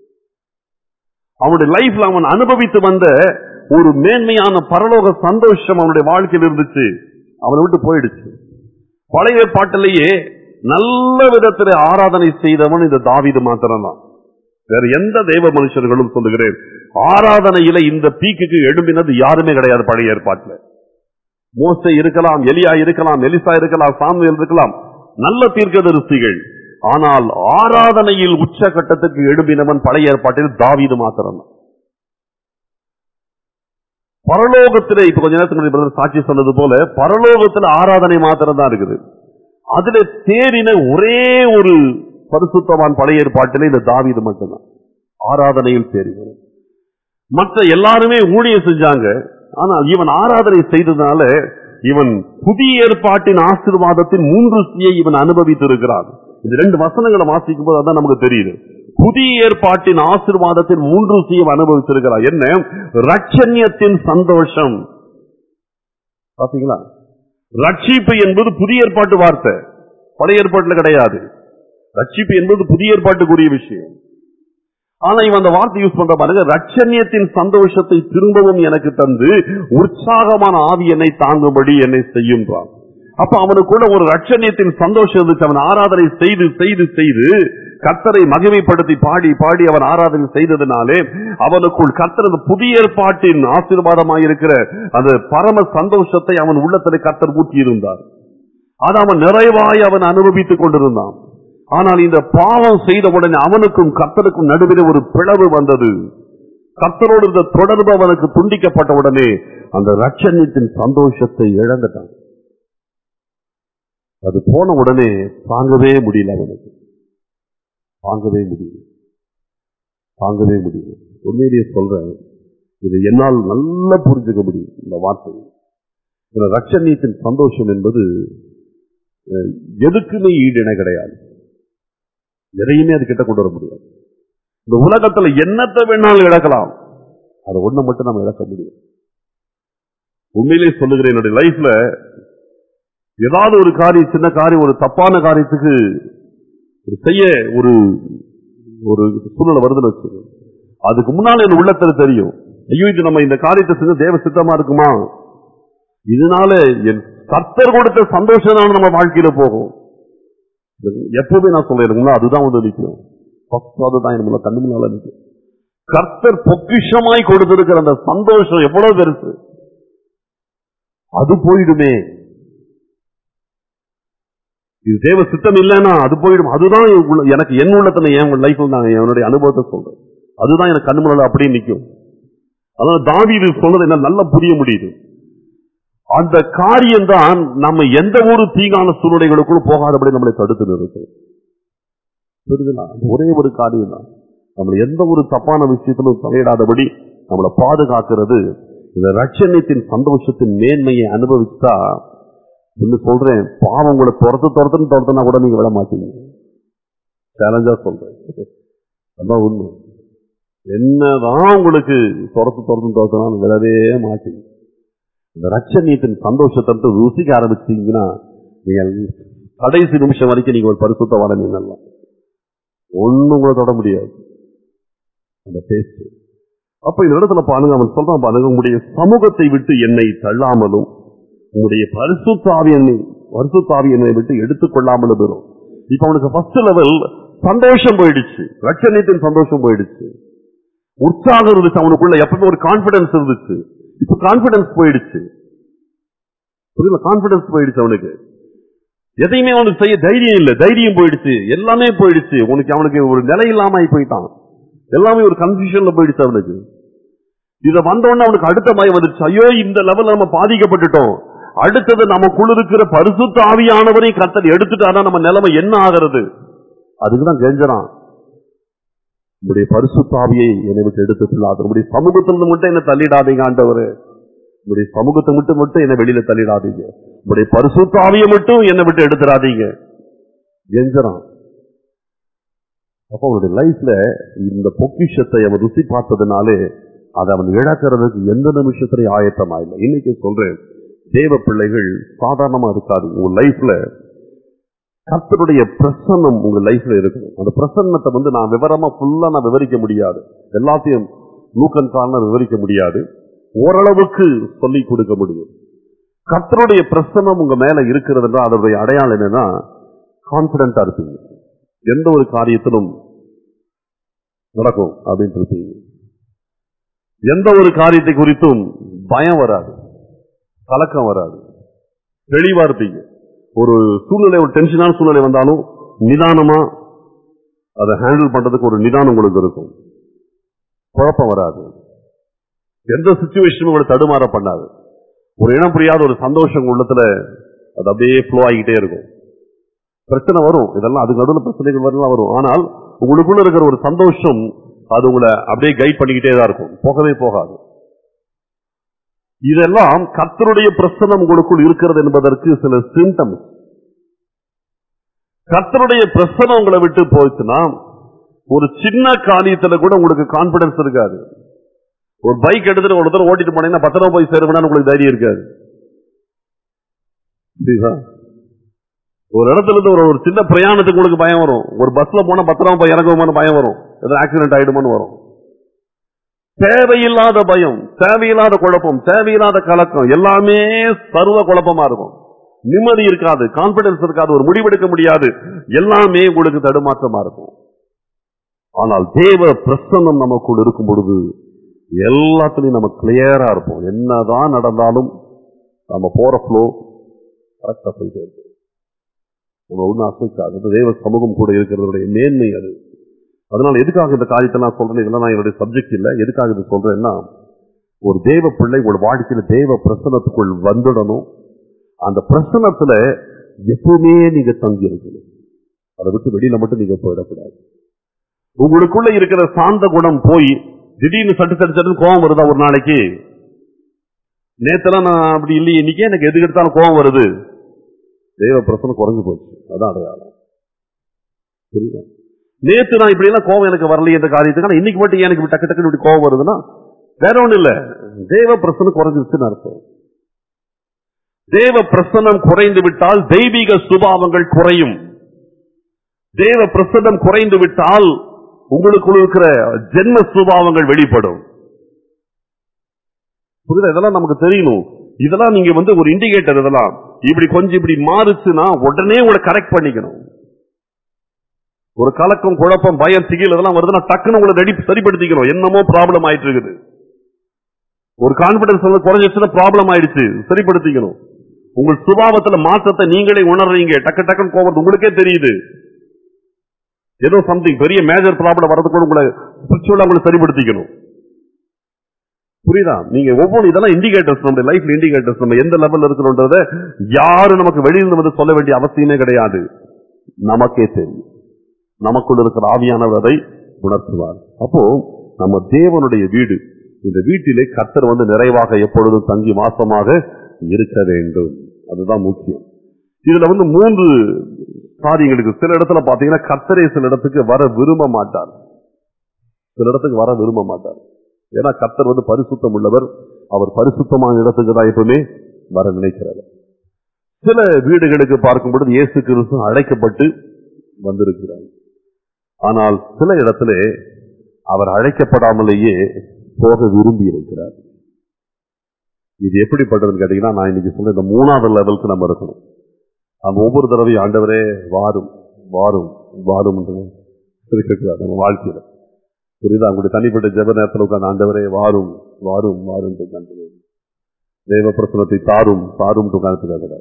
அவனுடைய லைஃப்ல அவன் அனுபவித்து வந்த ஒரு மேன்மையான பரலோக சந்தோஷம் அவனுடைய வாழ்க்கையில் இருந்துச்சு அவனை விட்டு போயிடுச்சு பழைய பாட்டிலேயே நல்ல விதத்தில் ஆராதனை செய்தவன் இந்த தாவீது மாத்திரம்தான் வேற எந்த தெய்வ மனுஷர்களும் சொல்லுகிறேன் ஆராதனையில இந்த பீக்குக்கு எழும்பினது யாருமே கிடையாது பழைய ஏற்பாட்டுல மோசை இருக்கலாம் எலியா இருக்கலாம் எலிசா இருக்கலாம் சாமுவேல் இருக்கலாம் நல்ல தீர்க்கதரிசிகள் ஆனால் ஆராதனையில் உச்சகட்டத்துக்கு எழும்பினவன் பழைய ஏற்பாட்டில் தாவீது மாத்திரம் பரலோகத்திலே இப்ப கொஞ்ச நேரத்துக்கு முன்னாடி brother சாட்சி சொன்னது போல பரலோகத்துல ஆராதனை மாத்திரம் தான் இருக்குது அதுல தேறின ஒரே ஒரு பரிசுத்தவான் பழைய ஏற்பாட்டிலே இந்த தாவீது மட்டும்தான் ஆராதனையில் தேறினவன் மற்ற எல்லாருமே ஊழியம் செஞ்சாங்க ஆனால் இவன் ஆராதனை செய்ததுனால இவன் புதிய ஏற்பாட்டின் ஆசீர்வாதத்தின் மூன்று சுயை இவன் அனுபவித்திருக்கிறான் இந்த ரெண்டு வசனங்களை வாசிக்கும் போது அதான் நமக்கு தெரியுது புதிய ஏற்பாட்டின் ஆசீர்வாதத்தின் மூன்று சுயம் அனுபவித்திருக்கிறார் என்ன ரட்சண்யத்தின் சந்தோஷம் பாத்தீங்களா ரட்சிப்பு என்பது புதிய ஏற்பாட்டு வார்த்தை பழைய ஏற்பாட்டுல கிடையாது ரட்சிப்பு என்பது புதிய ஏற்பாட்டுக்குரிய விஷயம் ஆனா இவன் அந்த வார்த்தை யூஸ் பண்ற பாருங்க ரட்சண்யத்தின் சந்தோஷத்தை திரும்பவும் எனக்கு தந்து உற்சாகமான ஆவி என்னை தாங்கும்படி என்னை செய்யுன்றான் அப்ப அவனுக்குள்ள ஒரு ரட்சண்யத்தின் சந்தோஷம் இருந்துச்சு அவன் ஆராதனை செய்து செய்து செய்து கர்த்தரை மகிமைப்படுத்தி பாடி பாடி அவன் ஆராதனை செய்ததினாலே அவனுக்குள் கர்த்தர் அந்த புதிய ஏற்பாட்டின் ஆசீர்வாதமாக இருக்கிற அந்த பரம சந்தோஷத்தை அவன் உள்ளத்தில் கர்த்தர் ஊற்றி இருந்தார் அதை அவன் நிறைவாய் அவன் அனுபவித்துக் கொண்டிருந்தான் ஆனால் இந்த பாவம் செய்த உடனே அவனுக்கும் கர்த்தருக்கும் நடுவில் ஒரு பிளவு வந்தது கர்த்தரோடு இருந்த தொடர்பு அவனுக்கு துண்டிக்கப்பட்ட உடனே அந்த ரட்சண்யத்தின் சந்தோஷத்தை இழந்துட்டான் அது போன உடனே தாங்கவே முடியல அவனுக்கு தாங்கவே முடியல தாங்கவே முடியல உண்மையிலேயே சொல்றேன் இது என்னால் நல்லா புரிஞ்சுக்க முடியும் இந்த வார்த்தை இந்த ரட்சண்யத்தின் சந்தோஷம் என்பது அஹ், எதுக்குமே ஈடிணை கிடையாது எதையுமே அது கிட்ட கொண்டு வர முடியாது இந்த உலகத்துல என்னத்தை வேணாலும் இழக்கலாம் அதை ஒண்ணு மட்டும் நம்ம இழக்க முடியும் உண்மையிலே சொல்லுகிறேன் என்னுடைய லைஃப்ல ஏதாவது ஒரு காரியம் சின்ன காரியம் ஒரு தப்பான காரியத்துக்கு ஒரு செய்ய ஒரு ஒரு சூழ்நிலை வருதுன்னு வச்சுக்கோ அதுக்கு முன்னால என் உள்ளத்துல தெரியும் ஐயோ இது நம்ம இந்த காரியத்தை செஞ்ச தேவ சித்தமா இருக்குமா இதனால என் கர்த்தர் கொடுத்த சந்தோஷம் தான் நம்ம வாழ்க்கையில போகும் எப்பவுமே நான் சொல்றேன் அதுதான் வந்து நிற்கும் ஃபர்ஸ்ட் அதுதான் எனக்கு முன்ன கண்ணு முன்னால நிற்கும் கர்த்தர் பொக்கிஷமாய் கொடுத்திருக்கிற அந்த சந்தோஷம் எவ்வளவு பெருசு அது போயிடுமே இது தேவ சித்தம் இல்லைன்னா அது போயிடும் அதுதான் உள்ள- எனக்கு என் உள்ளத்துல என் லைஃப்ல நான் என்னுடைய அனுபவத்தை சொல்றேன் அதுதான் எனக்கு கண்ணு முன்னால அப்படியே நிக்கும் அதான் தாவீது சொன்னது என்ன நல்லா புரிய முடியுது அந்த காரியம் தான் நம்ம எந்த ஒரு தீங்கான சூழ்நிலைகளுக்குள் போகாதபடி நம்மளை தடுத்து நிறுத்து புரியுதுங்களா அது ஒரே ஒரு காரியம் தான் நம்ம எந்த ஒரு தப்பான விஷயத்திலும் தலையிடாதபடி நம்மளை பாதுகாக்கிறது இந்த ரட்சணியத்தின் சந்தோஷத்தின் மேன்மையை அனுபவிச்சா இன்னும் சொல்றேன் பாவம் உங்களை துரத்து துரத்துன்னு துரத்துனா கூட நீங்க விட மாட்டீங்க சேலஞ்சா சொல்றேன் அதான் உண்மை என்னதான் உங்களுக்கு துரத்து துரத்து துரத்துனாலும் விடவே மாட்டீங்க இந்த ரட்சணியத்தின் சந்தோஷத்தை ருசிக்க ஆரம்பிச்சீங்கன்னா நீங்கள் கடைசி நிமிஷம் வரைக்கும் நீங்க ஒரு பரிசுத்த வர நின்னலாம் ஒண்ணும் உங்களை தொட முடியாது அந்த டேஸ்ட் அப்ப இந்த இடத்துல பாருங்க அவன் சொல்றான் பாருங்க உங்களுடைய சமூகத்தை விட்டு என்னை தள்ளாமலும் உங்களுடைய பரிசுத்தாவி என்னை பரிசுத்தாவி என்னை விட்டு எடுத்துக்கொள்ளாமலும் வரும் இப்ப அவனுக்கு ஃபர்ஸ்ட் லெவல் சந்தோஷம் போயிடுச்சு ரட்சணியத்தின் சந்தோஷம் போயிடுச்சு உற்சாகம் இருந்துச்சு அவனுக்குள்ள எப்பவுமே ஒரு கான்பிடன்ஸ் இருந்துச்சு இப்ப கான்பிடன்ஸ் போயிடுச்சு புரியல கான்பிடன்ஸ் போயிடுச்சு அவனுக்கு எதையுமே அவனுக்கு செய்ய தைரியம் இல்ல தைரியம் போயிடுச்சு எல்லாமே போயிடுச்சு உனக்கு அவனுக்கு ஒரு நிலை இல்லாம ஆகி போயிட்டான் எல்லாமே ஒரு கன்ஃபியூஷன்ல போயிடுச்சு அவனுக்கு இத வந்தோடனே அவனுக்கு அடுத்த பயம் வந்துருச்சு ஐயோ இந்த லெவல்ல நம்ம பாதிக்கப்பட்டுட்டோம் அடுத்தது நமக்குள்ள இருக்கிற பரிசுத்த ஆவியானவரை கத்தர் எடுத்துட்டானா நம்ம நிலைமை என்ன ஆகிறது அதுக்குதான் கெஞ்சறான் உங்களுடைய பரிசுத்தாவியை என்னை விட்டு எடுத்து செல்லாது உங்களுடைய சமூகத்திலிருந்து மட்டும் என்ன தள்ளிடாதீங்க ஆண்டவரே உங்களுடைய சமூகத்தை மட்டும் மட்டும் என்னை வெளியில தள்ளிடாதீங்க உங்களுடைய பரிசுத்தாவியை மட்டும் என்னை விட்டு எடுத்துடாதீங்க கெஞ்சறான் அப்ப அவனுடைய லைஃப்ல இந்த பொக்கிஷத்தை அவன் ருசி பார்த்ததுனாலே அதை அவன் இழக்கிறதுக்கு எந்த நிமிஷத்திலையும் ஆயத்தமா இல்லை இன்னைக்கு சொல்றேன் தேவ பிள்ளைகள் சாதாரணமா இருக்காது உங்க லைஃப்ல கர்த்தருடைய பிரசன்னம் உங்க லைஃப்ல இருக்கணும் அந்த பிரசன்னத்தை வந்து நான் விவரமா ஃபுல்லா நான் விவரிக்க முடியாது எல்லாத்தையும் நூக்கன் காரணம் விவரிக்க முடியாது ஓரளவுக்கு சொல்லி கொடுக்க முடியும் கர்த்தருடைய பிரசன்னம் உங்க மேல இருக்கிறதுன்றா அதனுடைய அடையாளம் என்னன்னா கான்பிடண்டா இருப்பீங்க எந்த ஒரு காரியத்திலும் நடக்கும் அப்படின்னு இருப்பீங்க எந்த ஒரு காரியத்தை குறித்தும் பயம் வராது கலக்கம் வராது தெளிவா இருப்பீங்க ஒரு சூழ்நிலை ஒரு டென்ஷனான சூழ்நிலை வந்தாலும் நிதானமா அதை ஹேண்டில் பண்றதுக்கு ஒரு நிதானம் உங்களுக்கு இருக்கும் குழப்பம் வராது எந்த சுச்சுவேஷனும் உங்களை தடுமாற பண்ணாது ஒரு இனம் புரியாத ஒரு சந்தோஷம் உங்க உள்ளத்துல அது அப்படியே ஃப்ளோ ஆகிட்டே இருக்கும் பிரச்சனை வரும் இதெல்லாம் அதுக்கு நடுவில் பிரச்சனைகள் வரலாம் வரும் ஆனால் உங்களுக்குள்ள இருக்கிற ஒரு சந்தோஷம் அது உங்களை அப்படியே கைட் பண்ணிக்கிட்டே தான் இருக்கும் போகவே போகாது இதெல்லாம் கர்த்தருடைய பிரசனம் உங்களுக்குள் இருக்கிறது என்பதற்கு சில சிம்டம்ஸ் கர்த்தருடைய பிரசனம் உங்களை விட்டு போச்சுன்னா ஒரு சின்ன காரியத்துல கூட உங்களுக்கு கான்பிடன்ஸ் இருக்காது ஒரு பைக் எடுத்துட்டு ஒரு தடவை ஓட்டிட்டு போனீங்கன்னா பத்திரமா போய் சேருவேன்னு உங்களுக்கு தைரியம் இருக்காது புரியுதா? ஒரு இடத்துல இருந்து ஒரு ஒரு சின்ன பிரயாணத்துக்கு உங்களுக்கு பயம் வரும் ஒரு பஸ்ல போனா பத்திரமா போய் இறங்குவோமான்னு பயம் வரும் ஏதாவது ஆக்சிடென்ட் ஆயிடுமான்னு வரும் தேவையில்லாத பயம் தேவையில்லாத குழப்பம் தேவையில்லாத கலக்கம் எல்லாமே சர்வ குழப்பமா இருக்கும் நிம்மதி இருக்காது கான்பிடன்ஸ் இருக்காது ஒரு முடிவெடுக்க முடியாது எல்லாமே உங்களுக்கு தடுமாற்றமா இருக்கும் ஆனால் தேவ பிரசன்னம் நமக்குள் இருக்கும் பொழுது எல்லாத்துலயும் நம்ம கிளியரா இருப்போம் என்னதான் நடந்தாலும் நம்ம போற ஃப்ளோ கரெக்டா போயிட்டே இருக்கும் நம்ம ஒன்றும் அசைக்காது அது தேவ சமூகம் கூட இருக்கிறதுடைய மேன்மை அது அதனால எதுக்காக இந்த காரியத்தை நான் சொல்றேன் இதெல்லாம் நான் என்னுடைய சப்ஜெக்ட் இல்ல எதுக்காக இது சொல்றேன்னா ஒரு தேவ பிள்ளை ஒரு வாழ்க்கையில தேவ பிரசனத்துக்குள் வந்துடணும் அந்த பிரசனத்துல எப்பவுமே நீங்க தங்கி இருக்கணும் அதை விட்டு வெளியில மட்டும் நீங்க போயிடக்கூடாது உங்களுக்குள்ள இருக்கிற சாந்த குணம் போய் திடீர்னு சட்டு சட்டு சட்டு கோவம் வருதா ஒரு நாளைக்கு நேத்தெல்லாம் நான் அப்படி இல்லையே இன்னைக்கே எனக்கு எதுக்கு எடுத்தாலும் கோவம் வருது தெய்வ பிரசனம் குறைஞ்சு போச்சு அதான் அடையாளம் புரியுதா நேத்து நான் இப்படி எல்லாம் கோவம் எனக்கு வரலையே என்ற காரியத்துக்கு ஆனா இன்னைக்கு மட்டும் ஏன் எனக்கு இப்படி டக்கு டக்குன்னு இப்படி கோவம் வருதுன்னா வேற ஒண்ணும் இல்ல தேவ பிரசனம் குறைஞ்சிருச்சுன்னு அர்த்தம் தேவ பிரசனம் குறைந்து விட்டால் தெய்வீக சுபாவங்கள் குறையும் தேவ பிரசனம் குறைந்து விட்டால் உங்களுக்குள் இருக்கிற ஜென்ம சுபாவங்கள் வெளிப்படும் புரியுதா இதெல்லாம் நமக்கு தெரியணும் இதெல்லாம் நீங்க வந்து ஒரு இண்டிகேட்டர் இதெல்லாம் இப்படி கொஞ்சம் இப்படி மாறுச்சுன்னா உடனே உங்களை கரெக்ட் பண்ணிக்கணும் ஒரு கலக்கம் குழப்பம் பயம் திகில் இதெல்லாம் வருதுன்னா டக்குன்னு உங்களை ரெடி சரிப்படுத்திக்கணும் என்னமோ ப்ராப்ளம் ஆயிட்டு இருக்குது ஒரு கான்பிடன்ஸ் வந்து குறைஞ்சிச்சுன்னா ப்ராப்ளம் ஆயிடுச்சு சரிப்படுத்திக்கணும் உங்கள் சுபாவத்துல மாற்றத்தை நீங்களே உணர்றீங்க டக்கு டக்குன்னு கோபம் உங்களுக்கே தெரியுது ஏதோ சம்திங் பெரிய மேஜர் ப்ராப்ளம் வரதுக்கு உங்களை ஸ்பிரிச்சுவலா உங்களை சரிப்படுத்திக்கணும் புரியுதா நீங்க ஒவ்வொரு இதெல்லாம் இண்டிகேட்டர்ஸ் நம்ம லைஃப்ல இண்டிகேட்டர்ஸ் நம்ம எந்த லெவல்ல இருக்கிறோன்றத யாரும் நமக்கு வெளியிருந்து வந்து சொல்ல வேண்டிய அவசியமே கிடையாது நமக்கே தெரியும் நமக்குள்ள இருக்கிற ஆவியானவர் அதை உணர்த்துவார் அப்போ நம்ம தேவனுடைய வீடு இந்த வீட்டிலே கர்த்தர் வந்து நிறைவாக எப்பொழுதும் தங்கி வாசமாக இருக்க வேண்டும் அதுதான் முக்கியம் இதுல வந்து மூன்று காரியங்களுக்கு சில இடத்துல பாத்தீங்கன்னா கர்த்தரே சில இடத்துக்கு வர விரும்ப மாட்டார் சில இடத்துக்கு வர விரும்ப மாட்டார் ஏன்னா கர்த்தர் வந்து பரிசுத்தம் உள்ளவர் அவர் பரிசுத்தமான இடத்துக்கு தான் எப்பவுமே வர நினைக்கிறார் சில வீடுகளுக்கு பார்க்கும் பொழுது இயேசு கிறிஸ்து அழைக்கப்பட்டு வந்திருக்கிறார் ஆனால் சில இடத்துல அவர் அழைக்கப்படாமலேயே போக விரும்பி இருக்கிறார் இது எப்படிப்பட்டதுன்னு கேட்டீங்கன்னா நான் இன்னைக்கு சொன்ன இந்த மூணாவது லெவலுக்கு நம்ம இருக்கணும் நம்ம ஒவ்வொரு தடவையும் ஆண்டவரே வாரும் வாரும் வாரும் இருக்கக்கூடாது நம்ம வாழ்க்கையில புரியுதா உங்களுடைய தனிப்பட்ட ஜெப நேரத்தில் உட்கார்ந்து ஆண்டவரே வாரும் வாரும் வாரும் உட்காந்து தேவ பிரசனத்தை தாரும் தாரும் உட்காந்து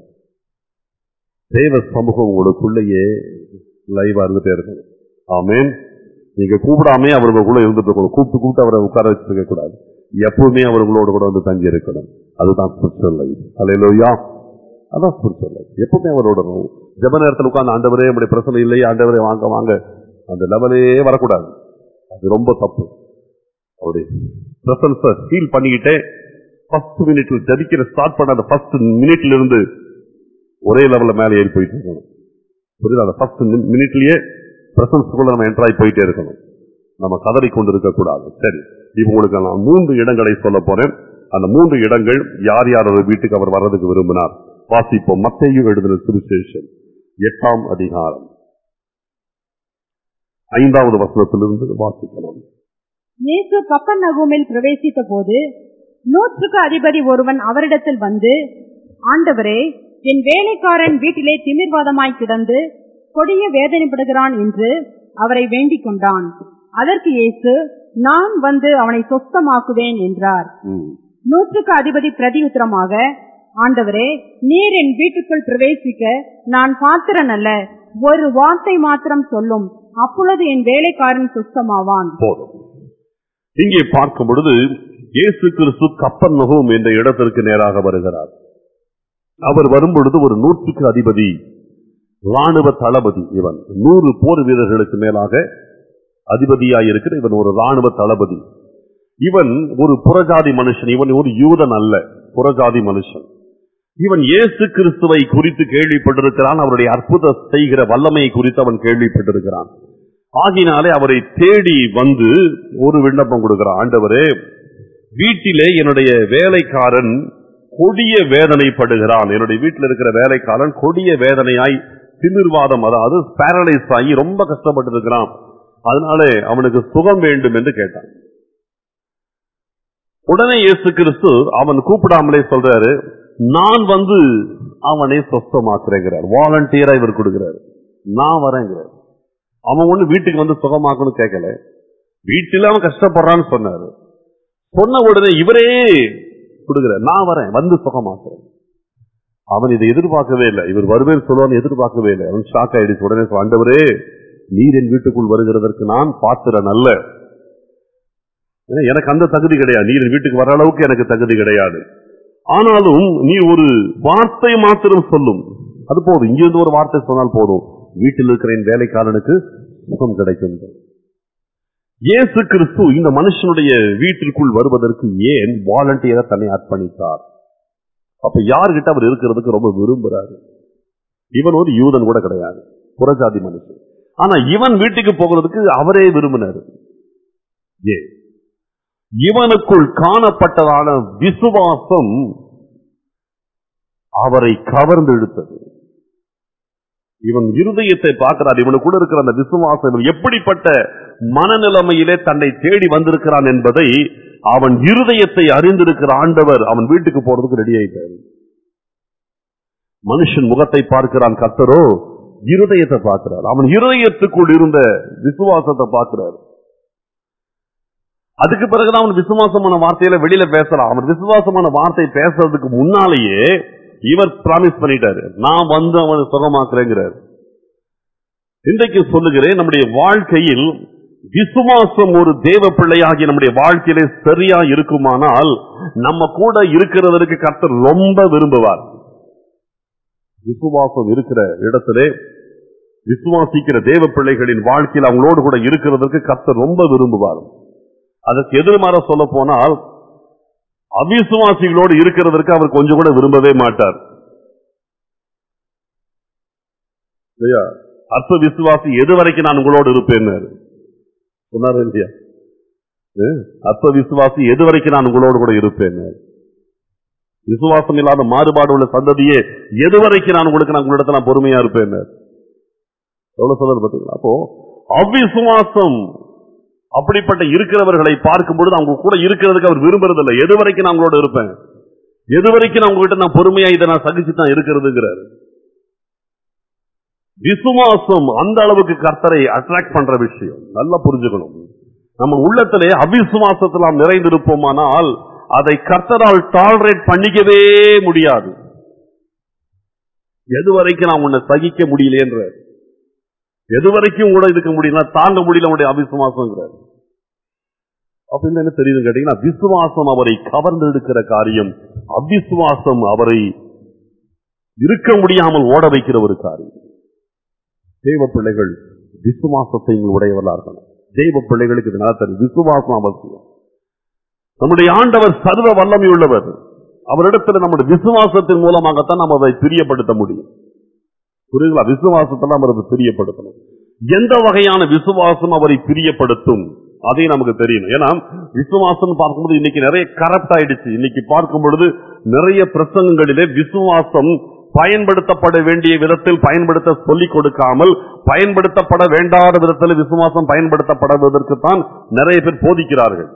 தேவ சமூகம் உங்களுக்குள்ளேயே லைவா இருந்துட்டே இருக்கணும் ஆமேன் நீங்க கூப்பிடாமே அவர்களுக்குள்ள இருந்துட்டு இருக்கணும் கூப்பிட்டு கூப்பிட்டு அவரை உட்கார வச்சுக்க கூடாது எப்பவுமே அவர்களோட கூட வந்து தங்கி இருக்கணும் அதுதான் ஸ்பிரிச்சுவல் லைஃப் அலையிலோயா அதான் ஸ்பிரிச்சுவல் லைஃப் எப்பவுமே அவரோட இருக்கணும். ஜெப நேரத்தில் உட்கார்ந்து ஆண்டவரே நம்முடைய பிரச்சனை இல்லை ஆண்டவரே வாங்க வாங்க அந்த லெவலே வரக்கூடாது அது ரொம்ப தப்பு அவருடைய பிரசன்ஸை ஃபீல் பண்ணிக்கிட்டே ஃபர்ஸ்ட் மினிட்ல ஜபிக்கிற ஸ்டார்ட் பண்ண அந்த ஃபர்ஸ்ட் மினிட்ல இருந்து ஒரே லெவல்ல மேலே ஏறி போயிட்டு இருக்கணும் புரியுதா அந்த ஃபர்ஸ்ட் மினிட்லயே பிரசன்ஸ்குள்ள நம்ம என்ட்ராய் போயிட்டே இருக்கணும் நம்ம கதறி கொண்டு இருக்கக்கூடாது சரி இப்போ உங்களுக்கு நான் மூன்று இடங்களை சொல்ல போறேன் அந்த மூன்று இடங்கள் யார் யார் ஒரு வீட்டுக்கு அவர் வர்றதுக்கு விரும்பினார் வாசிப்போம் மத்தையும் எழுதின சுவிசேஷம் எட்டாம் அதிகாரம் ஐந்தாவது வசனத்திலிருந்து வாசிக்கலாம் இயேசு கப்பர்நகூமில் பிரவேசித்த போது நூற்றுக்கு அதிபதி ஒருவன் அவரிடத்தில் வந்து ஆண்டவரே என் வேலைக்காரன் வீட்டிலே திமிர்வாதமாய் கிடந்து கொடிய வேதனைப்படுகிறான் என்று அவரை வேண்டிக் கொண்டான் அதற்கு இயேசு நான் வந்து அவனை சொஸ்தமாக்குவேன் என்றார் ம். நூற்றுக்கு அதிபதி பிரதியுத்தரமாக ஆண்டவரே நீர் என் வீட்டுக்குள் பிரவேசிக்க நான் பாத்திரன் அல்ல ஒரு வார்த்தை மாத்திரம் சொல்லும் அப்பொழுது என் வேலைக்காரன் சுத்தமாவான் போதும் இங்கே பார்க்கும் பொழுது இயேசு கிறிஸ்து கப்பர் நகும் என்ற இடத்திற்கு நேராக வருகிறார் அவர் வரும்பொழுது ஒரு நூற்றுக்கு அதிபதி ராணுவ தளபதி இவன் நூறு போர் வீரர்களுக்கு மேலாக அதிபதியாய் இருக்கிற இவன் ஒரு ராணுவ தளபதி இவன் ஒரு புறஜாதி மனுஷன் இவன் ஒரு யூதன் அல்ல புறஜாதி மனுஷன் இவன் இயேசு கிறிஸ்துவை குறித்து கேள்விப்பட்டிருக்கிறான் அவருடைய அற்புத செய்கிற வல்லமையை குறித்து அவன் கேள்விப்பட்டிருக்கிறான் ஆகினாலே அவரை தேடி வந்து ஒரு விண்ணப்பம் கொடுக்கிறான் ஆண்டவரே வீட்டிலே என்னுடைய வேலைக்காரன் கொடிய வேதனைப்படுகிறான் என்னுடைய வீட்டில் இருக்கிற வேலைக்காரன் கொடிய வேதனையாய் திமிர்வாதம் அதாவது பேரலைஸ் ஆகி ரொம்ப கஷ்டப்பட்டு இருக்கிறான் அதனாலே அவனுக்கு சுகம் வேண்டும் என்று கேட்டான் உடனே இயேசு கிறிஸ்து அவன் கூப்பிடாமலே சொல்றாரு நான் வந்து அவனை சொஸ்தமாக்குறேங்கிறார் வாலண்டியரா இவர் கொடுக்கிறார் நான் வரேங்கிறார் அவன் ஒண்ணு வீட்டுக்கு வந்து சுகமாக்கணும் கேட்கல வீட்டில் அவன் கஷ்டப்படுறான்னு சொன்னாரு சொன்ன உடனே இவரே கொடுக்கிறார் நான் வரேன் வந்து சுகமாக்குறேன் அவன் இதை எதிர்பார்க்கவே இல்லை இவர் வருவேன் சொல்லுவான்னு எதிர்பார்க்கவே இல்லை அவன் ஷாக் ஆயிடுச்சு உடனே சொன்னான், ஆண்டவரே நீர் என் வீட்டுக்குள் வருகிறதற்கு நான் பாத்திரன் அல்ல ஏன்னா, எனக்கு அந்த தகுதி கிடையாது நீர் என் வீட்டுக்கு வர அளவுக்கு எனக்கு தகுதி கிடையாது ஆனாலும் நீ ஒரு வார்த்தை மாத்திரம் சொல்லும் அது போதும் இங்கிருந்து ஒரு வார்த்தை சொன்னால் போதும் வீட்டில் இருக்கிற என் வேலைக்காரனுக்கு சுகம் கிடைக்கும் இயேசு கிறிஸ்து இந்த மனுஷனுடைய வீட்டிற்குள் வருவதற்கு ஏன் வாலண்டியரா தன்னை அர்ப்பணித்தார் அப்ப யார்கிட்ட அவர் இருக்கிறதுக்கு ரொம்ப விரும்புறாரு இவன் ஒரு யூதன் கூட கிடையாது புறஜாதி மனுஷன் ஆனா இவன் வீட்டுக்கு போகிறதுக்கு அவரே விரும்பினாரு ஏன் இவனுக்குள் காணப்பட்டதான விசுவாசம் அவரை கவர்ந்து இழுத்தது இவன் இருதயத்தை பார்க்கிறார் இவனுக்குள்ள இருக்கிற அந்த விசுவாசம் இவன் எப்படிப்பட்ட மனநிலைமையிலே தன்னை தேடி வந்திருக்கிறான் என்பதை அவன் இருதயத்தை அறிந்திருக்கிற ஆண்டவர் அவன் வீட்டுக்கு போறதுக்கு ரெடி ஆயிட்டாரு மனுஷன் முகத்தை பார்க்கிறான் கர்த்தரோ இருதயத்தை பார்க்கிறார் அவன் இருதயத்துக்குள் இருந்த விசுவாசத்தை பார்க்கிறார் அதுக்கு பிறகுதான் அவன் விசுவாசமான வார்த்தையில வெளியில பேசலாம் அவன் விசுவாசமான வார்த்தை பேசுறதுக்கு முன்னாலேயே இவர் பிராமிஸ் பண்ணிட்டாரு நான் வந்து அவனை சுகமாக்குறேங்கிறார் இன்றைக்கு சொல்லுகிறேன் நம்முடைய வாழ்க்கையில் விசுவாசம் ஒரு தேவ பிள்ளையாகி நம்முடைய வாழ்க்கையிலே சரியா இருக்குமானால் நம்ம கூட இருக்கிறதற்கு கர்த்தர் ரொம்ப விரும்புவார் விசுவாசம் இருக்கிற இடத்திலே விசுவாசிக்கிற தேவ பிள்ளைகளின் வாழ்க்கையில் அவங்களோடு கூட இருக்கிறதற்கு கர்த்தர் ரொம்ப விரும்புவார் அதற்கு எதிர்மாற சொல்ல போனால் அவிசுவாசிகளோடு இருக்கிறதற்கு அவர் கொஞ்சம் கூட விரும்பவே மாட்டார் இல்லையா அற்ப விசுவாசி எது வரைக்கும் நான் உங்களோடு இருப்பேன் சொன்னார் இல்லையா அஹ், அற்ப விசுவாசி எது வரைக்கும் நான் உங்களோடு கூட இருப்பேன் விசுவாசம் இல்லாத மாறுபாடு உள்ள சந்ததியே எது வரைக்கும் நான் உங்களுக்கு நான் உங்களிடத்துல நான் பொறுமையா இருப்பேன் எவ்வளவு சொல்றது பாத்தீங்களா அப்போ அவிசுவாசம் அப்படிப்பட்ட இருக்கிறவர்களை பார்க்கும் பொழுது அவங்க கூட இருக்கிறதுக்கு அவர் விரும்புறதில்லை எது வரைக்கும் நான் உங்களோட இருப்பேன் எது வரைக்கும் நான் உங்ககிட்ட நான் பொறுமையா இதை நான் சகிச்சு தான் இருக்கிறதுங்கிறாரு விசுவாசம் அந்த அளவுக்கு கர்த்தரை அட்ராக்ட் பண்ற விஷயம் நல்லா புரிஞ்சுக்கணும் நம்ம உள்ளத்திலே அவிசுவாசத்தில் நாம் நிறைந்திருப்போமானால் அதை கர்த்தரால் டாலரேட் பண்ணிக்கவே முடியாது எது வரைக்கும் நான் உன்னை சகிக்க முடியலையேன்ற எது வரைக்கும் கூட இருக்க முடியல தாங்க முடியல உடைய அவிசுவாசங்கிறார் அப்படின்னு என்ன தெரியுது கேட்டீங்கன்னா விசுவாசம் அவரை கவர்ந்து எடுக்கிற காரியம் அவிசுவாசம் அவரை இருக்க முடியாமல் ஓட வைக்கிற ஒரு காரியம் தெய்வ பிள்ளைகள் விசுவாசத்தை உடையவர்களா இருக்கணும் தெய்வ பிள்ளைகளுக்கு இது நல்லா தெரியும் விசுவாசம் அவசியம் நம்முடைய ஆண்டவர் சர்வ வல்லமை உள்ளவர் அவரிடத்தில் நம்முடைய விசுவாசத்தின் மூலமாகத்தான் நம்ம அதை பிரியப்படுத்த முடியும் புரியுங்களா விசுவாசத்தை நம்ம அதை பிரியப்படுத்தணும் எந்த வகையான விசுவாசம் அவரை பிரியப்படுத்தும் அதையும் நமக்கு தெரியணும் ஏன்னா விசுவாசம் பார்க்கும்போது இன்னைக்கு நிறைய கரப்ட் ஆயிடுச்சு இன்னைக்கு பார்க்கும் பொழுது நிறைய பிரசங்கங்களிலே விசுவாசம் பயன்படுத்தப்பட வேண்டிய விதத்தில் பயன்படுத்த சொல்லிக் கொடுக்காமல் பயன்படுத்தப்பட வேண்டாத விதத்தில் விசுவாசம் பயன்படுத்தப்படுவதற்கு தான் நிறைய பேர் போதிக்கிறார்கள்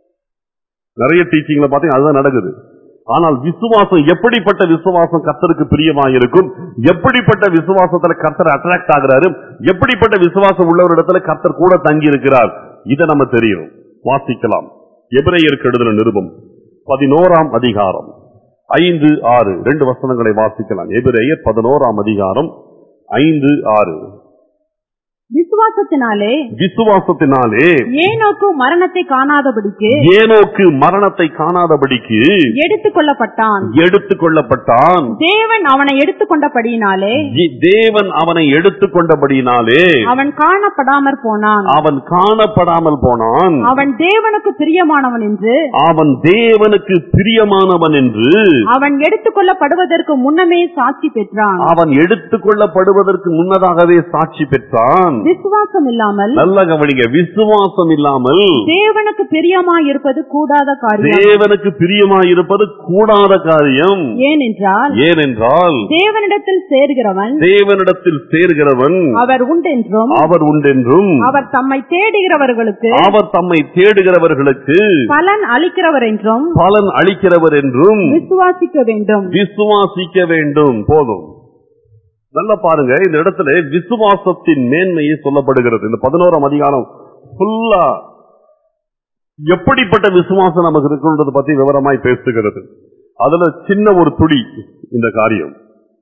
நிறைய டீச்சிங்ல பார்த்தீங்கன்னா அதுதான் நடக்குது ஆனால் விசுவாசம் எப்படிப்பட்ட விசுவாசம் கர்த்தருக்கு பிரியமா இருக்கும் எப்படிப்பட்ட விசுவாசத்துல கர்த்தர் அட்ராக்ட் ஆகிறாரு எப்படிப்பட்ட விசுவாசம் உள்ளவரிடத்துல கர்த்தர் கூட தங்கி இருக்கிறார் இதை நம்ம தெரியும் வாசிக்கலாம் எபிரேயருக்கு எழுதின நிருபம் பதினோராம் அதிகாரம் ஐந்து ஆறு ரெண்டு வசனங்களை வாசிக்கலாம் எபிரேயர் பதினோராம் அதிகாரம் ஐந்து ஆறு விசுவாசத்தினாலே விசுவாசத்தினாலே ஏனோக்கு மரணத்தை காணாதபடிக்கு ஏனோக்கு மரணத்தை காணாதபடிக்கு எடுத்துக் கொள்ளப்பட்டான் எடுத்துக் கொள்ளப்பட்டான் தேவன் அவனை எடுத்துக்கொண்டபடியினாலே இ- தேவன் அவனை எடுத்துக்கொண்டபடியினாலே அவன் காணப்படாமற் போனான் அவன் காணப்படாமல் போனான் அவன் தேவனுக்கு பிரியமானவன் என்று அவன் தேவனுக்கு பிரியமானவன் என்று அவன் எடுத்துக் கொள்ளப்படுவதற்கு முன்னமே சாட்சி பெற்றான் அவன் எடுத்துக் கொள்ளப்படுவதற்கு முன்னதாகவே சாட்சி பெற்றான் விசுவாசம் இல்லாமல் நல்ல கவனிங்க விசுவாசம் இல்லாமல் தேவனுக்கு பிரியமாய் இருப்பது கூடாத காரியம் தேவனுக்கு பிரியமாயிருப்பது கூடாத காரியம் ஏனென்றால் ஏனென்றால் தேவனிடத்தில் சேர்கிறவன் தேவனிடத்தில் சேர்கிறவன் அவர் உண்டென்றும் அவர் உண்டென்றும் அவர் தம்மை தேடுகிறவர்களுக்கு அவர் தம்மை தேடுகிறவர்களுக்கு பலன் அளிக்கிறவர் என்றும் பலன் அளிக்கிறவர் என்றும் விசுவாசிக்க வேண்டும் விசுவாசிக்க வேண்டும் போதும் நல்லா பாருங்க இந்த இடத்துல விசுவாசத்தின் மேன்மையை சொல்லப்படுகிறது இந்த பதினோராம் அதிகாரம் ஃபுல்லா எப்படிப்பட்ட விசுவாசம் நமக்கு இருக்குன்றது பத்தி விவரமாய் பேசுகிறது அதுல சின்ன ஒரு துளி இந்த காரியம்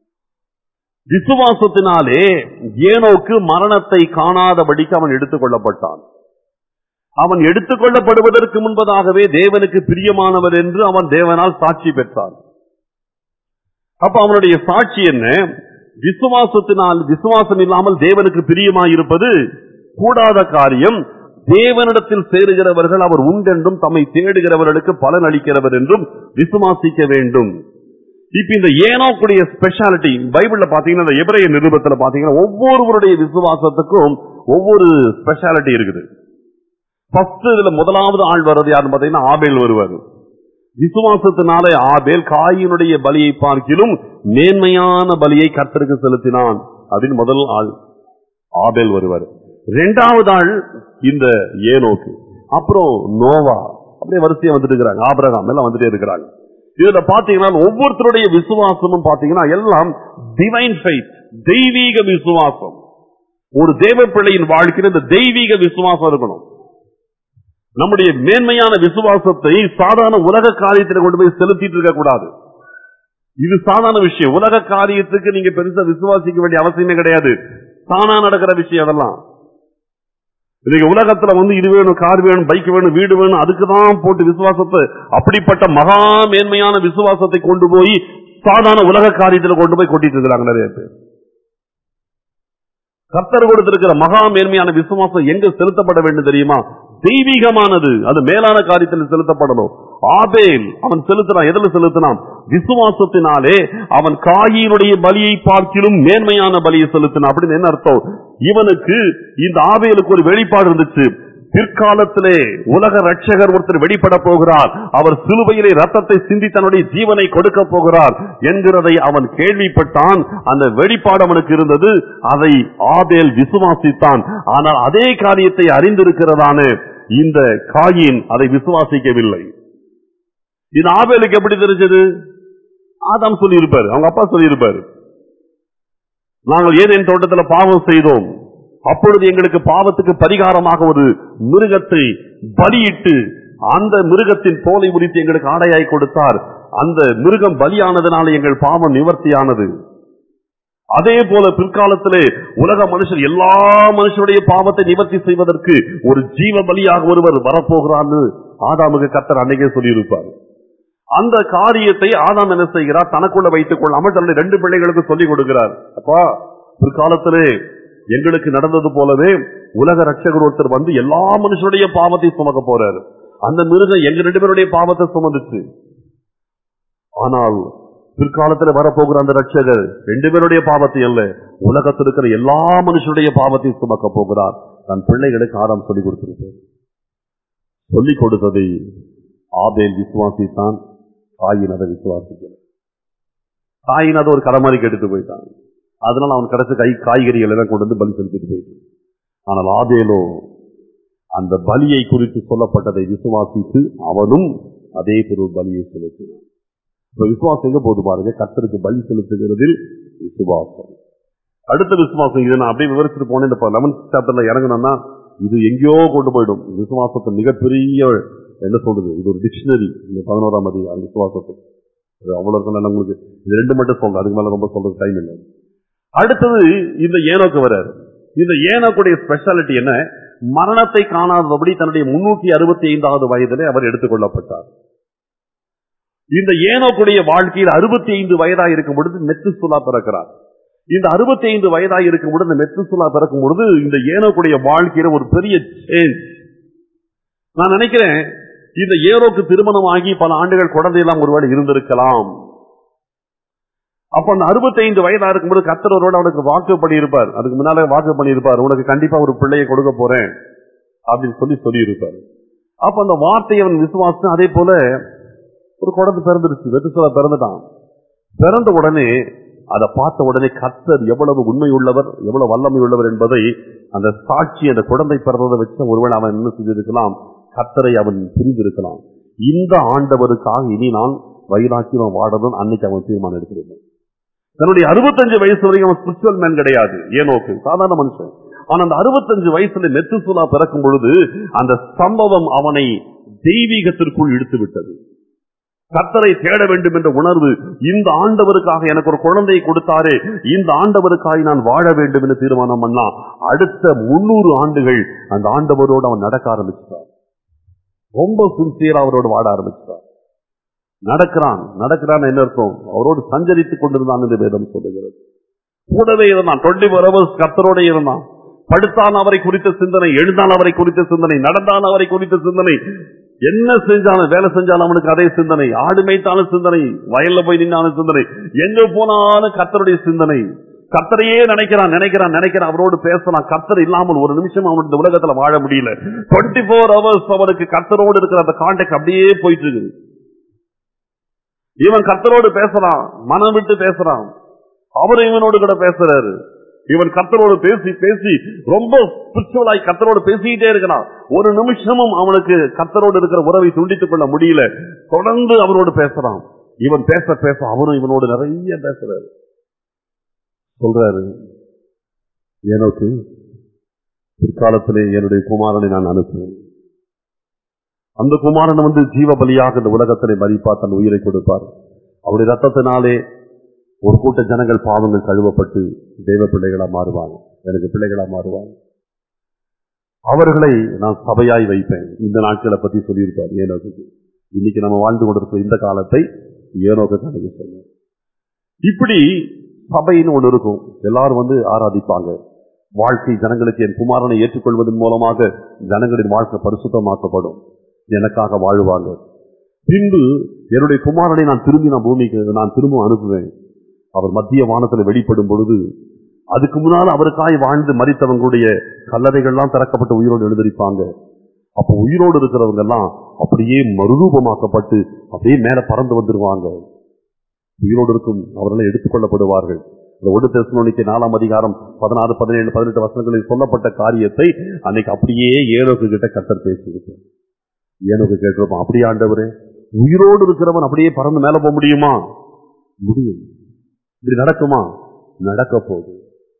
விசுவாசத்தினாலே ஏனோக்கு மரணத்தை காணாதபடிக்கு அவன் எடுத்துக் கொள்ளப்பட்டான் அவன் எடுத்துக் கொள்ளப்படுவதற்கு முன்பதாகவே தேவனுக்கு பிரியமானவர் என்று அவன் தேவனால் சாட்சி பெற்றான் அப்ப அவனுடைய சாட்சி என்ன விசுவாசத்தினால் விசுவாசம் இல்லாமல் தேவனுக்கு பிரியமாயிருப்பது கூடாத காரியம் தேவனிடத்தில் சேருகிறவர்கள் அவர் உண்டென்றும் தம்மை தேடுகிறவர்களுக்கு பலன் அளிக்கிறவர் என்றும் விசுவாசிக்க வேண்டும் இப்ப இந்த ஏனோக்குடைய ஸ்பெஷாலிட்டி பைபிள்ல பாத்தீங்கன்னா இந்த எபிரேய நிருபத்துல பாத்தீங்கன்னா ஒவ்வொருவருடைய விசுவாசத்துக்கும் ஒவ்வொரு ஸ்பெஷாலிட்டி இருக்குது ஃபர்ஸ்ட் இதுல முதலாவது ஆள் வர்றது யாருன்னு பாத்தீங்கன்னா ஆபேல் வருவார் விசுவாசத்தினாலே ஆபேல் காயினுடைய பலியை பார்க்கிலும் மேன்மையான பலியை கர்த்தருக்கு செலுத்தினான் அப்படின்னு முதல் ஆள் ஆபேல் வருவார் இரண்டாவது ஆள் இந்த ஏனோக்கு அப்புறம் நோவா அப்படியே வரிசையா வந்துட்டு இருக்கிறாங்க ஆபிரகாம் எல்லாம் வந்துட்டே இருக்கிறாங்க இதுல பாத்தீங்கன்னா ஒவ்வொருத்தருடைய விசுவாசமும் பாத்தீங்கன்னா எல்லாம் டிவைன் ஃபைத் தெய்வீக விசுவாசம் ஒரு தேவ பிள்ளையின் வாழ்க்கையில் இந்த தெய்வீக விசுவாசம் இருக்கணும் நம்முடைய மேன்மையான விசுவாசத்தை சாதாரண உலக காரியத்தில் கொண்டு போய் செலுத்திட்டு இருக்க கூடாது இது சாதாரண விஷயம் உலக காரியத்துக்கு நீங்க பெருசா விசுவாசிக்க வேண்டிய அவசியமே கிடையாது தானா நடக்கிற விஷயம் அதெல்லாம் இன்னைக்கு உலகத்துல வந்து இது வேணும் கார் வேணும் பைக் வேணும் வீடு வேணும் அதுக்கு தான் போட்டு விசுவாசத்தை அப்படிப்பட்ட மகா மேன்மையான விசுவாசத்தை கொண்டு போய் சாதாரண உலக காரியத்துல கொண்டு போய் கொட்டிட்டு இருக்கிறாங்க நிறைய பேர் கர்த்தர் கொடுத்திருக்கிற மகா மேன்மையான விசுவாசம் எங்க செலுத்தப்பட வேண்டும் தெரியுமா தெய்வீகமானது அது மேலான காரியத்தில் செலுத்தப்படணும் ஆபேல் அவன் செலுத்தினான் எதில் செலுத்தினான் விசுவாசத்தினாலே அவன் காயினுடைய பலியை பார்க்கிலும் மேன்மையான பலியை செலுத்தினான் அப்படின்னு என்ன அர்த்தம் இவனுக்கு இந்த ஆபேலுக்கு ஒரு வெளிப்பாடு இருந்துச்சு பிற்காலத்திலே உலக ரட்சகர் ஒருத்தர் வெளிப்பட போகிறார் அவர் சிலுவையிலே ரத்தத்தை சிந்தி தன்னுடைய ஜீவனை கொடுக்க போகிறார் என்கிறதை அவன் கேள்விப்பட்டான் அந்த வெளிப்பாடு அவனுக்கு இருந்தது அதை ஆபேல் விசுவாசித்தான் ஆனால் அதே காரியத்தை அறிந்திருக்கிறதான இந்த காயின் அதை விசுவாசிக்கவில்லை இது ஆபேலுக்கு எப்படி தெரிஞ்சது ஆதாம் சொல்லியிருப்பாரு அவங்க அப்பா சொல்லியிருப்பாரு நாங்கள் ஏதேன் தோட்டத்தில் பாவம் செய்தோம் அப்பொழுது எங்களுக்கு பாவத்துக்கு பரிகாரமாக ஒரு மிருகத்தை பலியிட்டு அந்த மிருகத்தின் தோலை உரித்து எங்களுக்கு ஆடையாய் கொடுத்தார் அந்த மிருகம் பலியானதுனால எங்கள் பாவம் நிவர்த்தியானது அதே போல பிற்காலத்திலே உலக மனுஷர் எல்லா மனுஷருடைய பாவத்தை நிவர்த்தி செய்வதற்கு ஒரு ஜீவ பலியாக ஒருவர் வரப்போகிறான்னு ஆதாமுக்கு கத்தர் அன்னைக்கே சொல்லியிருப்பார் அந்த காரியத்தை ஆதாம் என்ன செய்கிறார் தனக்குள்ள வைத்துக் கொள்ளாமல் தன்னுடைய ரெண்டு பிள்ளைகளுக்கு சொல்லிக் கொடுக்கிறார் அப்பா பிற்காலத்திலே எங்களுக்கு நடந்தது போலவே உலக ரட்சகர் ஒருத்தர் வந்து எல்லா மனுஷருடைய பாவத்தை சுமக்க போறாரு அந்த மிருகம் எங்க ரெண்டு பேருடைய பாவத்தை சுமந்துச்சு ஆனால் பிற்காலத்தில் வரப்போகிற அந்த ரட்சகர் ரெண்டு பேருடைய பாவத்தை அல்ல உலகத்தில் இருக்கிற எல்லா மனுஷருடைய பாவத்தை சுமக்க போகிறார் தன் பிள்ளைகளுக்கு ஆதாம் சொல்லிக் கொடுத்திருப்பார் சொல்லிக் கொடுத்ததை ஆபேல் விசுவாசித்தான் காயின் அதை விசுவாசிக்கல காயின் அதை ஒரு கடமாரிக்கு எடுத்து போயிட்டான் அதனால அவன் கிடைச்ச கை காய்கறிகள் எல்லாம் கொண்டு வந்து பலி செலுத்திட்டு போயிட்டான் ஆனால் ஆபேலோ அந்த பலியை குறித்து சொல்லப்பட்டதை விசுவாசித்து அவனும் அதே பொருள் பலியை செலுத்தினான் இப்ப விசுவாசம் எங்க போது பாருங்க கர்த்தருக்கு பலி செலுத்துகிறதில் விசுவாசம் அடுத்த விசுவாசம் இது நான் அப்படியே விவரிச்சுட்டு போனேன் இந்த லெவன்த் சாப்டர்ல இறங்கணும்னா இது எங்கேயோ கொண்டு போயிடும் விசுவாசத்தை மிகப்பெரிய என்ன சொல்றது இது ஒரு டிக்ஷனரி இந்த பதினோராம் அதிகாரம் விசுவாசத்தை அது அவ்வளவு இருக்கணும் உங்களுக்கு இது ரெண்டு மட்டும் சொல்றேன் அதுக்கு மேல ரொம்ப சொல்றது டைம் இல்லை அடுத்தது இந்த ஏனோக்கு வராரு இந்த ஏனோக்குடைய ஸ்பெஷாலிட்டி என்ன மரணத்தை காணாதபடி தன்னுடைய முன்னூத்தி அறுபத்தி ஐந்தாவது வயதிலே அவர் எடுத்துக்கொள்ளப்பட்டார் இந்த ஏனோக்குடைய வாழ்க்கையில் அறுபத்தி ஐந்து வயதாக இருக்கும் பொழுது மெத்துசுலா பிறக்கிறார் இந்த அறுபத்தி ஐந்து வயதாக இருக்கும் பொழுது இந்த மெத்துசுலா பிறக்கும் பொழுது இந்த ஏனோக்குடைய வாழ்க்கையில ஒரு பெரிய சேஞ்ச் நான் நினைக்கிறேன் இந்த ஏரோக்கு திருமணம் ஆகி பல ஆண்டுகள் குழந்தையெல்லாம் ஒருவேளை இருந்திருக்கலாம் அப்ப அந்த அறுபத்தைந்து வயதா இருக்கும்போது கத்தரோட அவனுக்கு வாக்கு பண்ணியிருப்பார் அதுக்கு முன்னால வாக்கு பண்ணியிருப்பார் உனக்கு கண்டிப்பா ஒரு பிள்ளையை கொடுக்க போறேன் அப்படின்னு சொல்லி சொல்லியிருப்பார் அப்ப அந்த வார்த்தையை அவன் விசுவாசம் அதே போல ஒரு குழந்தை பிறந்துருச்சு வெத்துசலா பிறந்துட்டான் பிறந்த உடனே அதை பார்த்த உடனே கத்தர் எவ்வளவு உண்மை உள்ளவர் எவ்வளவு வல்லமை உள்ளவர் என்பதை அந்த சாட்சி அந்த குழந்தை பிறந்ததை வச்சு ஒருவேளை அவன் என்ன செஞ்சிருக்கலாம் கத்தரை அவன் புரிந்திருக்கலாம் இந்த ஆண்டவருக்காக இனி நான் வைராக்கியம் வாடணும் அன்னைக்கு அவன் தீர்மானம் எடுத்திருந்தான் தன்னுடைய அறுபத்தஞ்சு வயசு வரைக்கும் அவன் ஸ்பிரிச்சுவல் மேன் கிடையாது ஏனோக்கு சாதாரண மனுஷன் ஆனா அந்த அறுபத்தஞ்சு வயசுல மெத்துசுலா பிறக்கும் பொழுது அந்த சம்பவம் அவனை தெய்வீகத்திற்குள் இழுத்து விட்டது கத்தரை தேட வேண்டும் என்ற உணர்வு இந்த ஆண்டவருக்காக எனக்கு ஒரு குழந்தையை கொடுத்தாரே இந்த ஆண்டவருக்காக நான் வாழ வேண்டும் என்று தீர்மானம் பண்ணா அடுத்த முன்னூறு ஆண்டுகள் அந்த ஆண்டவரோடு அவன் நடக்க ஆரம்பிச்சார் ரொம்ப சின்சியரா அவரோடு வாட ஆரம்பிச்சார் நடக்கிறான் நடக்கிறான் என்ன அர்த்தம் அவரோடு சஞ்சரித்துக் கொண்டிருந்தான் என்று வேதம் சொல்லுகிறது கூடவே இருந்தான் டுவெண்ட்டி ஃபோர் ஹவர்ஸ் கத்தரோட இருந்தான் படுத்தான் அவரை குறித்த சிந்தனை எழுந்தான் அவரை குறித்த சிந்தனை நடந்தான் அவரை குறித்த சிந்தனை என்ன செஞ்சாலும் வேலை செஞ்சாலும் அவனுக்கு அதே சிந்தனை ஆடு மேய்த்தாலும் சிந்தனை வயல்ல போய் நின்னாலும் சிந்தனை எங்க போனாலும் கத்தருடைய சிந்தனை கத்தரையே நினைக்கிறான் நினைக்கிறான் நினைக்கிறான் அவரோடு பேசலாம் கத்தர் இல்லாமல் ஒரு நிமிஷம் அவன் இந்த உலகத்துல வாழ முடியல டுவெண்ட்டி ஃபோர் ஹவர்ஸ் அவனுக்கு கத்தரோடு இருக்கிற அந்த கான்டாக்ட் அப்படியே போயிட்டு இருக்குது இவன் கத்தரோடு பேசுறான் மனம் விட்டு பேசுறான் அவர் இவனோடு கூட பேசுறாரு இவன் கத்தரோடு பேசி பேசி ரொம்ப ஸ்பிரிச்சுவலாய் கத்தரோடு பேசிக்கிட்டே இருக்கிறான் ஒரு நிமிஷமும் அவனுக்கு கத்தரோடு இருக்கிற உறவை துண்டித்துக் கொள்ள முடியல தொடர்ந்து அவனோடு பேசுறான் இவன் பேச பேச அவனும் இவனோடு நிறைய பேசுறாரு சொல்றாரு ஏனோக்கு பிற்காலத்திலே என்னுடைய குமாரனை நான் அனுப்புவேன் அந்த குமாரன் வந்து ஜீவ பலியாக இந்த உலகத்திலே மதிப்பா தன் உயிரை கொடுப்பார் அவருடைய ரத்தத்தினாலே ஒரு கூட்ட ஜனங்கள் பாவங்கள் கழுவப்பட்டு தெய்வ பிள்ளைகளா மாறுவாங்க எனக்கு பிள்ளைகளா மாறுவாங்க அவர்களை நான் சபையாய் வைப்பேன் இந்த நாட்களை பத்தி சொல்லியிருப்பார் ஏனோக்கு இன்னைக்கு நம்ம வாழ்ந்து கொண்டிருக்கிற இந்த காலத்தை ஏனோக்கு கணக்கு சொன்னார் இப்படி சபைன்னு ஒன்று இருக்கும் எல்லாரும் வந்து ஆராதிப்பாங்க வாழ்க்கை ஜனங்களுக்கு என் குமாரனை ஏற்றுக்கொள்வதன் மூலமாக ஜனங்களின் வாழ்க்கை பரிசுத்தமாக்கப்படும் எனக்காக வாழுவாங்க பின்பு என்னுடைய குமாரனை நான் திரும்பி நான் பூமிக்கு நான் திரும்ப அனுப்புவேன் அவர் மத்திய வானத்தில் வெளிப்படும் பொழுது அதுக்கு முன்னால் அவருக்காய் வாழ்ந்து மறித்தவங்களுடைய கல்லறைகள்லாம் திறக்கப்பட்டு உயிரோடு எழுந்திருப்பாங்க அப்போ உயிரோடு இருக்கிறவங்க எல்லாம் அப்படியே மறுரூபமாக்கப்பட்டு அப்படியே மேல பறந்து வந்துருவாங்க உயிரோடு இருக்கும் அவர்கள் எடுத்துக்கொள்ளப்படுவார்கள் இந்த ஒடு தெசலோனிக்கு நாலாம் அதிகாரம் பதினாறு பதினேழு பதினெட்டு வசனங்களில் சொல்லப்பட்ட காரியத்தை அன்னைக்கு அப்படியே ஏனோக்கு கிட்ட கத்தர் பேசியிருப்பார் ஏனோக்கு கேட்டிருப்பான் அப்படியே ஆண்டவரே உயிரோடு இருக்கிறவன் அப்படியே பறந்து மேல போக முடியுமா முடியும் இப்படி நடக்குமா நடக்க போகுது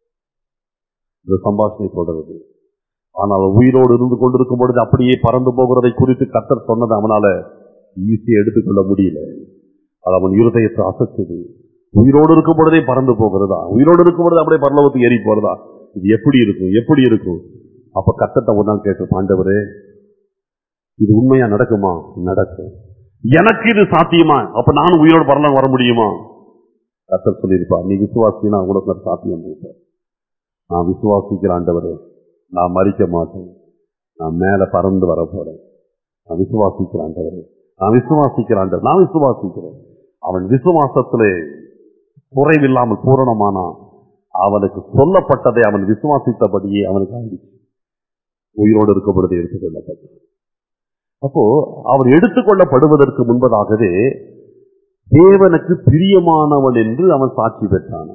இந்த சம்பாஷணை தொடருது ஆனால் அவன் உயிரோடு இருந்து கொண்டிருக்கும் பொழுது அப்படியே பறந்து போகிறதை குறித்து கத்தர் சொன்னது அவனால ஈஸியா எடுத்துக்கொள்ள முடியல அது அவன் இருதயத்தை அசத்துது உயிரோடு இருக்கும் பொழுதே பறந்து போகிறதா உயிரோடு இருக்கும் பொழுது அப்படியே பரலோகத்துக்கு ஏறி போறதா இது எப்படி இருக்கும் எப்படி இருக்கும் அப்ப கத்தட்ட ஒரு நாள் கேட்டு பாண்டவரே இது உண்மையா நடக்குமா நடக்கும் எனக்கு இது சாத்தியமா அப்ப நானும் உயிரோடு பரலாம் வர முடியுமா கத்தர் சொல்லியிருப்பா நீ விசுவாசினா உனக்கு அது சாத்தியம் இருப்பார் நான் விசுவாசிக்கிற ஆண்டவரே நான் மறிக்க மாட்டேன் நான் மேல பறந்து வர போறேன் நான் விசுவாசிக்கிற ஆண்டவரே நான் விசுவாசிக்கிற ஆண்டவர் நான் விசுவாசிக்கிறேன் அவன் விசுவாசத்திலே குறைவில்லாமல் பூரணமானான் அவனுக்கு சொல்லப்பட்டதை அவன் விசுவாசித்தபடியே அவனுக்கு ஆயிடுச்சு உயிரோடு இருக்கும் பொழுது எடுத்துக்கொள்ளப்பட்டது அப்போ அவர் எடுத்துக்கொள்ளப்படுவதற்கு முன்பதாகவே தேவனுக்கு பிரியமானவன் என்று அவன் சாட்சி பெற்றான்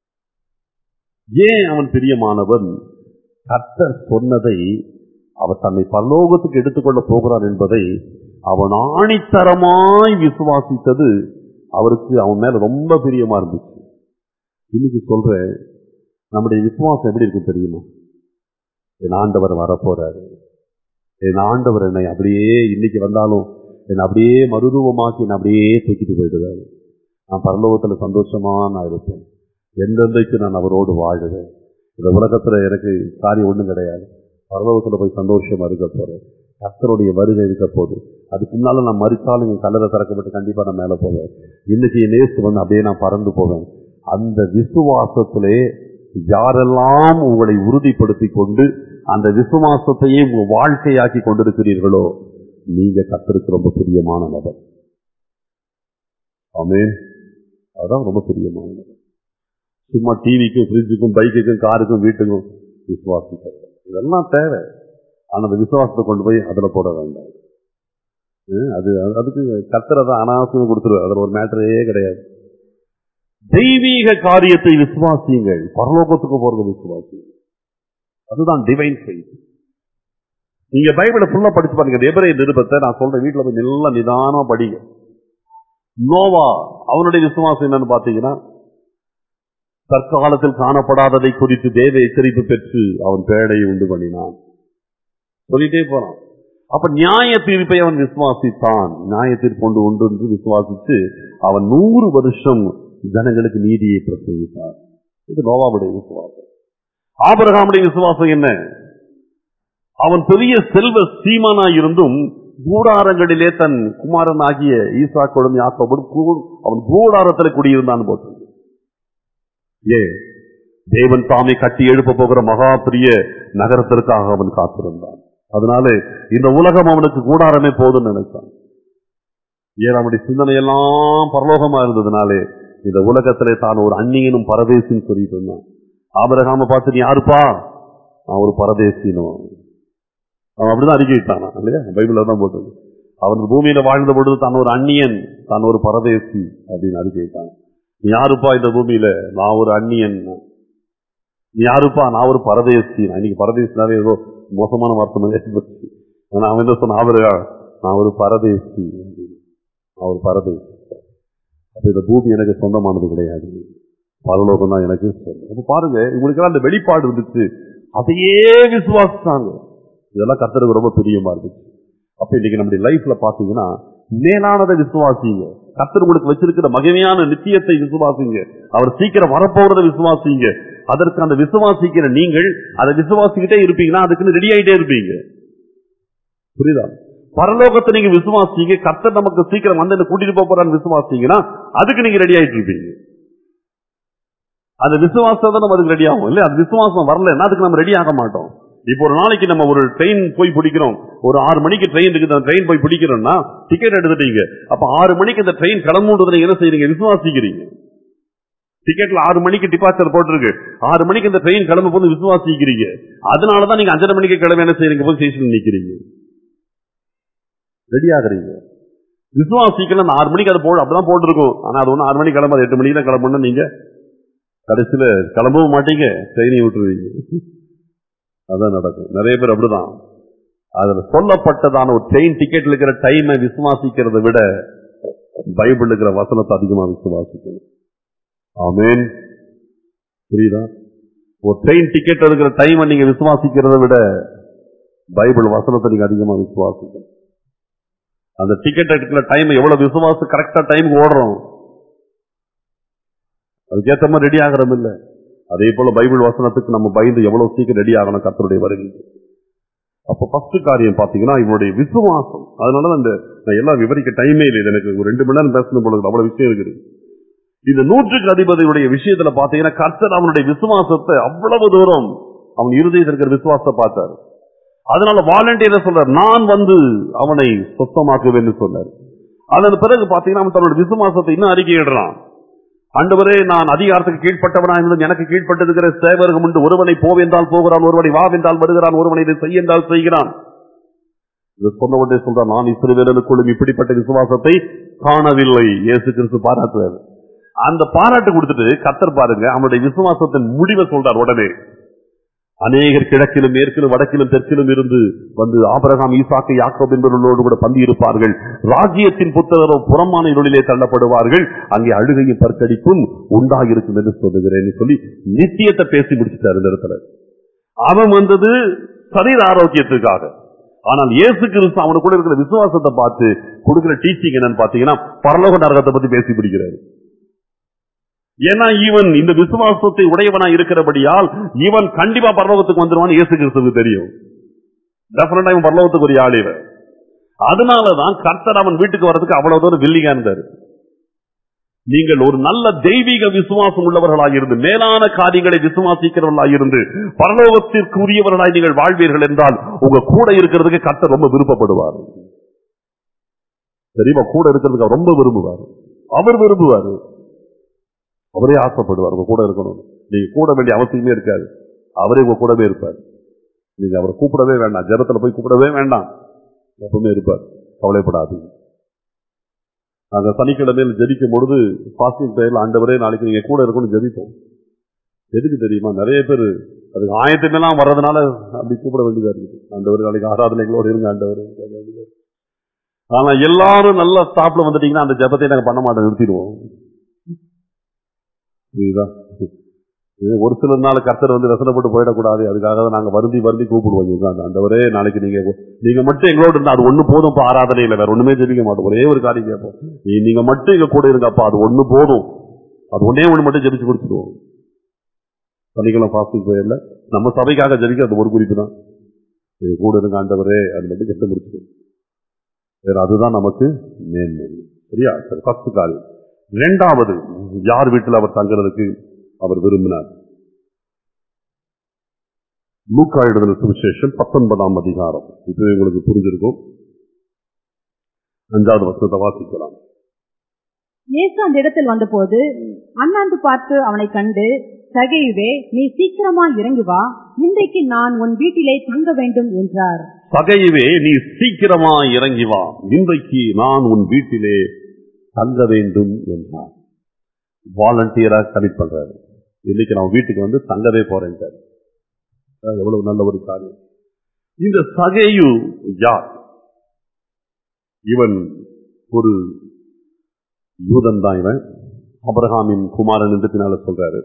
ஏன் அவன் பிரியமானவன் கர்த்தர் சொன்னதை அவர் தன்னை பரலோகத்துக்கு எடுத்துக்கொள்ள போகிறார் என்பதை அவன் ஆணித்தரமாய் விசுவாசித்தது அவருக்கு அவன் மேல ரொம்ப பிரியமா இருந்துச்சு இன்னைக்கு சொல்றேன் நம்முடைய விசுவாசம் எப்படி இருக்கும் தெரியுமா என் ஆண்டவர் வரப்போறாரு என் ஆண்டவர் என்னை அப்படியே இன்னைக்கு வந்தாலும் என்னை அப்படியே மறுரூபமாக்கி என்னை அப்படியே தூக்கிட்டு போயிடுவாரு நான் பரலோகத்துல சந்தோஷமா நான் இருப்பேன் எந்தெந்தைக்கு நான் அவரோடு வாழுவேன் இந்த உலகத்துல எனக்கு காரியம் ஒண்ணும் கிடையாது பரலோகத்துல போய் சந்தோஷமா இருக்க போறேன் கர்த்தருடைய வருகை இருக்க போகுது அதுக்கு முன்னால நான் மறித்தாலும் என் கல்லறை திறக்கப்பட்டு கண்டிப்பா நான் மேல போவேன் இன்னைக்கு என் நேசு வந்து அப்படியே நான் பறந்து போவேன் அந்த விசுவாசத்திலே யாரெல்லாம் உங்களை உறுதிப்படுத்தி கொண்டு அந்த விசுவாசத்தையே உங்க வாழ்க்கையாக்கி கொண்டிருக்கிறீர்களோ நீங்க கத்திருக்கு ரொம்ப பிரியமான நபர் ஆமென் அதான் ரொம்ப பிரியமான நபர் சும்மா டிவிக்கும் ஃப்ரிட்ஜுக்கும் பைக்குக்கும் காருக்கும் வீட்டுக்கும் விசுவாசிக்கிறது இதெல்லாம் தேவை ஆனா அந்த விசுவாசத்தை கொண்டு போய் அதுல போட வேண்டாம் ஹம், அது அதுக்கு கத்தரை தான் அனாவசியம் கொடுத்துருவார் அதுல ஒரு மேட்டரே கிடையாது தெய்வீக காரியத்தை விசுவாசியுங்கள் பரலோகத்துக்கு போறது விசுவாசியுங்கள் அதுதான் டிவைன் ஃபெய்த் நீங்க பைபிளை ஃபுல்லா படிச்சு பாருங்க எபிரே நிருபத்தை நான் சொல்றேன் வீட்டுல போய் நல்லா நிதானமா படிங்க நோவா அவனுடைய விசுவாசம் என்னன்னு பாத்தீங்கன்னா தற்காலத்தில் காணப்படாததை குறித்து தேவ எச்சரிப்பு பெற்று அவன் பேடையை உண்டு பண்ணினான் சொல்லிட்டே போறான் அப்ப நியாய தீர்ப்பை அவன் விசுவாசித்தான் நியாய தீர்ப்பு கொண்டு உண்டு என்று விசுவாசித்து அவன் நூறு வருஷம் ஜனங்களுக்கு நீதியை பிரசங்கித்தார் இது நோவாவுடைய விசுவாசம் ஆபரகாமுடைய விசுவாசம் என்ன அவன் பெரிய செல்வ சீமானா இருந்தும் கூடாரங்களிலே தன் குமாரன் ஆகிய ஈசாக்கோடும் யாக்கோடும் கூ- அவன் கூடாரத்தில் குடியிருந்தான் போட்டு ஏ தேவன் தாமே கட்டி எழுப்ப போகிற மகா பெரிய நகரத்திற்காக அவன் காத்திருந்தான் அதனால இந்த உலகம் அவனுக்கு கூடாரமே போதும்னு நினைச்சான் ஏன் அவனுடைய சிந்தனை எல்லாம் பரலோகமா இருந்ததுனாலே இந்த உலகத்திலே தான் ஒரு அந்நியனும் பரதேசின்னு சொல்லிட்டு இருந்தான் ஆபரகாம பார்த்து நீ யாருப்பா நான் ஒரு பரதேசினும் அவன் அப்படிதான் அறிக்கையிட்டானா இல்லையா பைபிள்ல தான் போட்டது அவன் பூமியில வாழ்ந்த பொழுது தான் ஒரு அந்நியன் தான் ஒரு பரதேசி அப்படின்னு அறிக்கையிட்டான் நீ யாருப்பா இந்த பூமியில நான் ஒரு அந்நியன் நீ யாருப்பா நான் ஒரு பரதேசி இன்னைக்கு பரதேசினாவே ஏதோ மோசமான வார்த்தை மாதிரி போச்சு. ஆனா அவன் என்ன சொன்ன ஆபரகா நான் ஒரு பரதேசி அப்படின்னு நான் ஒரு பரதேசி அப்ப இந்த பூமி எனக்கு சொந்தமானது கிடையாது பரலோகம் தான் எனக்கு சொந்தம். அப்ப பாருங்க உங்களுக்கு அந்த வெளிப்பாடு இருந்துச்சு அதையே விசுவாசித்தாங்க இதெல்லாம் கர்த்தருக்கு ரொம்ப பிரியமா இருந்துச்சு அப்ப இன்னைக்கு நம்முடைய லைஃப்ல பாத்தீங்கன்னா மேலானதை விசுவாசிங்க கர்த்தர் உங்களுக்கு வச்சிருக்கிற மகிமையான நித்தியத்தை விசுவாசிங்க அவர் சீக்கிரம் வரப்போறதை விசுவாசிங்க அதற்கு அந்த விசுவாசிக்கிற நீங்கள் அதை விசுவாசிக்கிட்டே இருப்பீங்கன்னா அதுக்குன்னு ரெடி ஆயிட்டே இருப்பீங்க புரியுதா பரலோகத்தை நீங்க விசுவாசிங்க கர்த்தர் நமக்கு சீக்கிரம் வந்து என்ன கூட்டிட்டு போப் போறான்னு விசுவாசிங்கன்னா அதுக்கு நீங்க ரெடி ஆயிட்டு இருப்பீங்க அந்த விசுவாசம் தான் நம்ம அதுக்கு ரெடி ஆகும் இல்ல அந்த விசுவாசம் வரலன்னா அதுக்கு நம்ம ரெடி ஆக மாட்டோம் இப்போ ஒரு நாளைக்கு நம்ம ஒரு ட்ரெயின் போய் பிடிக்கிறோம் ஒரு ஆறு மணிக்கு ட்ரெயின் இருக்குது அந்த ட்ரெயின் போய் பிடிக்கிறோம்னா டிக்கெட் எடுத்துட்டீங்க அப்ப ஆறு மணிக்கு அந்த ட்ரெயின் கிளம்புன்றது நீங்க என்ன செய்றீங்க விசுவாசிக்கிறீங்க டிக்கெட்ல ஆறு மணிக்கு டிபார்ச்சர் போட்டிருக்கு ஆறு மணிக்கு இந்த ட்ரெயின் கிளம்ப போது விசுவாசிக்கிறீங்க அதனாலதான் நீங்க அஞ்சரை மணிக்கு கிளம்ப என்ன செய்றீங்க போய் ஸ்டேஷன் நிக்கிறீங்க ரெடி ஆகுறீங்க விசுவாசிக்கல அந்த ஆறு மணிக்கு அது போடு அப்படிதான் போட்டிருக்கும் ஆனா அது ஒண்ணு ஆறு மணிக்கு கிளம்பாது எட்டு மணிக்கு தான் கிளம்பணும் நீங்க கடைசியில கிளம்பவும் மாட்டீங்க ட்ரெயினை விட்டுருவீங்க அதான் நடக்கும் நிறைய பேர் அப்படிதான் அதுல சொல்லப்பட்டதான ஒரு ட்ரெயின் டிக்கெட்ல இருக்கிற டைமை விசுவாசிக்கிறதை விட பைபிள் இருக்கிற வசனத்தை அதிகமா விசுவாசிக்கணும் ஆமென் புரியுதா ஒரு ட்ரெயின் டிக்கெட் இருக்கிற டைமை நீங்க விசுவாசிக்கிறதை விட பைபிள் வசனத்தை நீங்க அதிகமா விசுவாசிக்கணும் அந்த டிக்கெட் எடுக்கிற டைம் எவ்வளவு விசுவாசம் கரெக்டா டைமுக்கு ஓடுறோம் அதுக்கேற்ற மாதிரி ரெடி ஆகிறோம் இல்ல அதே போல பைபிள் வசனத்துக்கு நம்ம பயந்து எவ்வளவு சீக்கிரம் ரெடி ஆகணும் கர்த்தருடைய வருகை அப்ப ஃபர்ஸ்ட் காரியம் பாத்தீங்கன்னா இவனுடைய விசுவாசம் அதனால இந்த நான் எல்லாம் விவரிக்க டைமே இல்லை இது எனக்கு ஒரு ரெண்டு மணி நேரம் பேசணும் போல இருக்கு. அவ்வளவு விஷயம் இருக்குது இந்த நூற்றுக்கு அதிபதியுடைய விஷயத்துல பாத்தீங்கன்னா கர்த்தர் அவனுடைய விசுவாசத்தை அவ்வளவு தூரம் அவன் இருதயத்தில் இருக்கிற விசுவாசத்தை பார்த்தார் அதனால வாலண்டியர் சொல்றார் நான் வந்து அவனை சொத்தமாக்குவேன்னு சொன்னார் அதன் பிறகு பாத்தீங்கன்னா அவன் தன்னோட விசுவாசத்தை இன்னும் அறிக்கையிடுறான் ஆண்டவரே நான் அதிகாரத்துக்கு கீழ்ப்பட்டவனா இருந்தும் எனக்கு கீழ்ப்பட்டிருக்கிற சேவர்கள் உண்டு ஒருவனை போவென்றால் போகிறான் ஒருவனை வா வென்றால் வருகிறான் ஒருவனை இதை செய்ய என்றால் செய்கிறான் இது சொன்ன உடனே சொல்றான் நான் இஸ்ரவேலனுக்குள்ளும் இப்படிப்பட்ட விசுவாசத்தை காணவில்லை இயேசு கிறிஸ்து பாராட்டுறாரு அந்த பாராட்டு கொடுத்துட்டு கத்தர் பாருங்க அவனுடைய விசுவாசத்தின் முடிவை சொல்றார் உடனே அநேகர் கிழக்கிலும் மேற்கிலும் வடக்கிலும் தெற்கிலும் இருந்து வந்து ஆபரகாம் ஈசாக்கு யாக்கோப் என்பவர்களோடு கூட பந்தி இருப்பார்கள் ராஜ்யத்தின் புத்தகரோ புறமான இருளிலே தள்ளப்படுவார்கள் அங்கே அழுகையும் பற்கடிப்பும் உண்டாகிருக்கும் என்று சொல்லுகிறேன் சொல்லி நித்தியத்தை பேசி முடிச்சிட்டார் இந்த இடத்துல அவன் வந்தது சரீர ஆரோக்கியத்துக்காக ஆனால் இயேசு கிறிஸ்து அவனுக்கு கூட இருக்கிற விசுவாசத்தை பார்த்து கொடுக்கிற டீச்சிங் என்னன்னு பாத்தீங்கன்னா பரலோக நரகத்தை பத்தி பேசி பிடிக்கிறாரு ஏன்னா இவன் இந்த விசுவாசத்தை உடையவனா இருக்கிறபடியால் இவன் கண்டிப்பா பரலோகத்துக்கு வந்துருவான் இயேசு கிறிஸ்துவுக்கு தெரியும் டெஃபினட்டா இவன் பரலோகத்துக்கு ஒரு ஆள் இவன் அதனாலதான் கர்த்தர் அவன் வீட்டுக்கு வர்றதுக்கு அவ்வளவு தூரம் வில்லிங்கா இருந்தாரு நீங்கள் ஒரு நல்ல தெய்வீக விசுவாசம் உள்ளவர்களாக இருந்து மேலான காரியங்களை விசுவாசிக்கிறவர்களாக இருந்து பரலோகத்திற்கு உரியவர்களாய் நீங்கள் வாழ்வீர்கள் என்றால் உங்க கூட இருக்கிறதுக்கு கர்த்தர் ரொம்ப விருப்பப்படுவார் தெரியுமா கூட இருக்கிறதுக்கு அவர் ரொம்ப விரும்புவார் அவர் விரும்புவார் அவரே ஆசைப்படுவார் உங்க கூட இருக்கணும் நீங்க கூட வேண்டிய அவசியமே இருக்காது அவரே உங்க கூடவே இருப்பார் நீங்க அவரை கூப்பிடவே வேண்டாம் ஜெபத்துல போய் கூப்பிடவே வேண்டாம் எப்பவுமே இருப்பார் கவலைப்படாது நாங்க சனிக்கிழமையில் ஜெபிக்கும் பொழுது பாஸ்டிங் பெயர்ல ஆண்டவரே நாளைக்கு நீங்க கூட இருக்கணும்னு ஜெபிப்போம் எதுக்கு தெரியுமா நிறைய பேர் அதுக்கு ஆயத்தமெல்லாம் வர்றதுனால அப்படி கூப்பிட வேண்டியதா இருக்குது ஆண்டவர் நாளைக்கு ஆராதனைகளோடு இருங்க ஆண்டவர் கேட்க வேண்டியதா இருக்கு. ஆனா எல்லாரும் நல்ல ஸ்டாப்ல வந்துட்டீங்கன்னா அந்த ஜெபத்தை நாங்க பண்ண மாட்டோம் நிறுத்திடுவோம் புரியுதா இது ஒரு சில நாள் கர்த்தர் வந்து ரசனப்பட்டு போயிடக்கூடாது அதுக்காக தான் நாங்க வருந்தி வருந்தி கூப்பிடுவோம் இதுதான் ஆண்டவரே நாளைக்கு நீங்க நீங்க மட்டும் எங்களோட இருந்தா அது ஒண்ணு போதும் இப்ப ஆராதனையில வேற ஒண்ணுமே ஜெபிக்க மாட்டோம் ஒரே ஒரு காரியம் கேட்போம் நீ- நீங்க மட்டும் எங்க கூட இருங்கப்பா அது ஒண்ணு போதும் அது ஒண்ணே ஒண்ணு மட்டும் ஜெபிச்சு கொடுத்துருவோம் சனிக்கிழமை பாஸ்டிங் போயிடல நம்ம சபைக்காக ஜெபிக்கிறது ஒரு குறிப்பு தான் எங்க கூட இருங்க ஆண்டவரே அது மட்டும் கெட்டு முடிச்சிடும் வேற அதுதான் நமக்கு மேன்மை சரியா சரி ஃபர்ஸ்ட் காரியம் இரண்டாவது யார் வீட்டில் அவர் தங்குறதுக்கு அவர் விரும்பினார் லூக்கா எழுதின சுவிசேஷம் பத்தொன்பதாம் அதிகாரம் இது உங்களுக்கு புரிஞ்சிருக்கும் அஞ்சாவது வசனத்தை வாசிக்கலாம் இயேசு அந்த இடத்தில் வந்தபோது அண்ணாந்து பார்த்து அவனை கண்டு சகையுவே நீ சீக்கிரமா இறங்கி வா இன்றைக்கு நான் உன் வீட்டிலே தங்க வேண்டும் என்றார் பகையவே நீ சீக்கிரமா இறங்கி வா இன்றைக்கு நான் உன் வீட்டிலே தங்க வேண்டும் என்றார் வாலண்டியரா கமிட் பண்றாரு இன்னைக்கு நான் வீட்டுக்கு வந்து தங்கவே போறேன் எவ்வளவு நல்ல ஒரு காரியம் இந்த சகையு யார் இவன் ஒரு யூதன் தான் இவன் அபிரகாமின் குமாரன் என்று பின்னால சொல்றாரு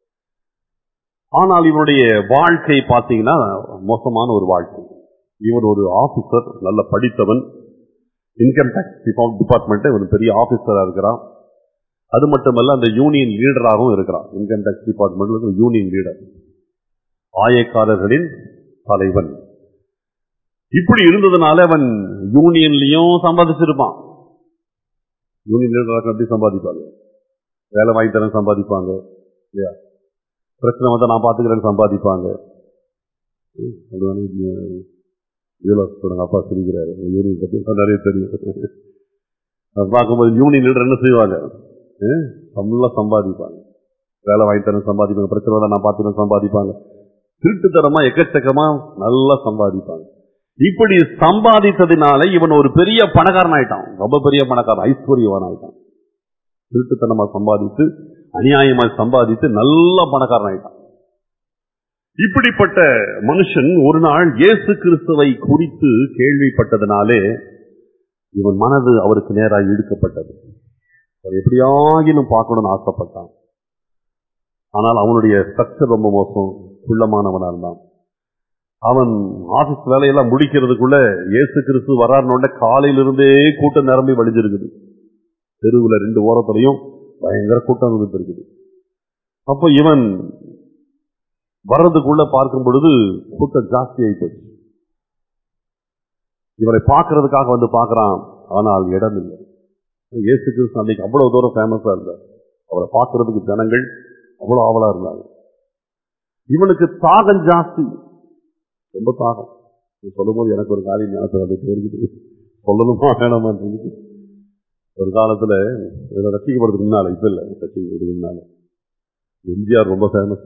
ஆனால் இவனுடைய வாழ்க்கை பார்த்தீங்கன்னா மோசமான ஒரு வாழ்க்கை இவன் ஒரு ஆபீசர் நல்ல படித்தவன் இன்கம் டாக்ஸ் டிபார்ட்மெண்ட் இவன் பெரிய ஆபீசரா இருக்கிறான் அது மட்டுமல்ல அந்த யூனியன் லீடராகவும் இருக்கிறான் இன்கம் டாக்ஸ் டிபார்ட்மெண்ட்ல யூனியன் லீடர் ஆயக்காரர்களின் தலைவன் இப்படி இருந்ததுனால அவன் யூனியன்லயும் சம்பாதிச்சிருப்பான் யூனியன் லீடராக எப்படி சம்பாதிப்பாங்க வேலை வாங்கி தரேன் சம்பாதிப்பாங்க இல்லையா பிரச்சனை வந்தா நான் பாத்துக்கிறேன்னு சம்பாதிப்பாங்க ம், அப்படிதானே இது, யூலாஸ் போடுங்க அப்பா சிரிக்கிறாரு யூனியன் பத்தி எனக்கு நிறைய தெரியும் அது பார்க்கும்போது யூனியன் லீடர் என்ன செய்வாங்க ம், நல்லா சம்பாதிப்பாங்க வேலை வாங்கி தரேன் சம்பாதிப்பாங்க பிரச்சனை வந்தா நான் பாத்துக்கிறேன் சம்பாதிப்பாங்க திருட்டுத்தனமா எக்கச்சக்கமா நல்லா சம்பாதிப்பாங்க இப்படி சம்பாதித்ததினால இவன் ஒரு பெரிய பணக்காரன் ஆயிட்டான் ரொம்ப பெரிய பணக்காரன் ஐஸ்வர்யவான் ஆயிட்டான் திருட்டுத்தனமா சம்பாதித்து அநியாயமா சம்பாதித்து நல்ல பணக்காரன் ஆயிட்டான் இப்படிப்பட்ட மனுஷன் ஒரு நாள் இயேசு கிறிஸ்துவை குறித்து கேள்விப்பட்டதினாலே இவன் மனது அவருக்கு நேராக இழுக்கப்பட்டது அவர் எப்படியாகிலும் பார்க்கணும்னு ஆசைப்பட்டான் ஆனால் அவனுடைய ஸ்ட்ரக்சர் ரொம்ப மோசம் குள்ளமானவனா இருந்தான் அவன் ஆபீஸ் வேலையெல்லாம் முடிக்கிறதுக்குள்ள இயேசு கிறிஸ்து வராருனோட காலையிலிருந்தே கூட்டம் நிரம்பி வழிஞ்சிருக்குது தெருவுல ரெண்டு ஓரத்துலையும் பயங்கர கூட்டம் இருந்துட்டு இருக்குது அப்போ இவன் வர்றதுக்குள்ள பார்க்கும் பொழுது கூட்டம் ஜாஸ்தி ஆயிப்போச்சு இவரை பார்க்கறதுக்காக வந்து பார்க்கறான் ஆனால் இடம் இல்லை இயேசு கிறிஸ்து அன்னைக்கு அவ்வளவு தூரம் ஃபேமஸா இருந்தார் அவரை பார்க்கறதுக்கு ஜனங்கள் அவ்வளவு ஆவலா இருந்தாங்க இவனுக்கு தாகம் ஜாஸ்தி ரொம்ப தாகம் இது சொல்லும்போது எனக்கு ஒரு காரியம் ஞாபகம் வந்துட்டே இருக்குது சொல்லணுமா வேணாமா இருக்குது ஒரு காலத்துல இதை ரசிக்கப்படுறதுக்கு முன்னால இப்ப இல்ல ரசிக்கப்படுறதுக்கு முன்னால எம்ஜிஆர் ரொம்ப ஃபேமஸ்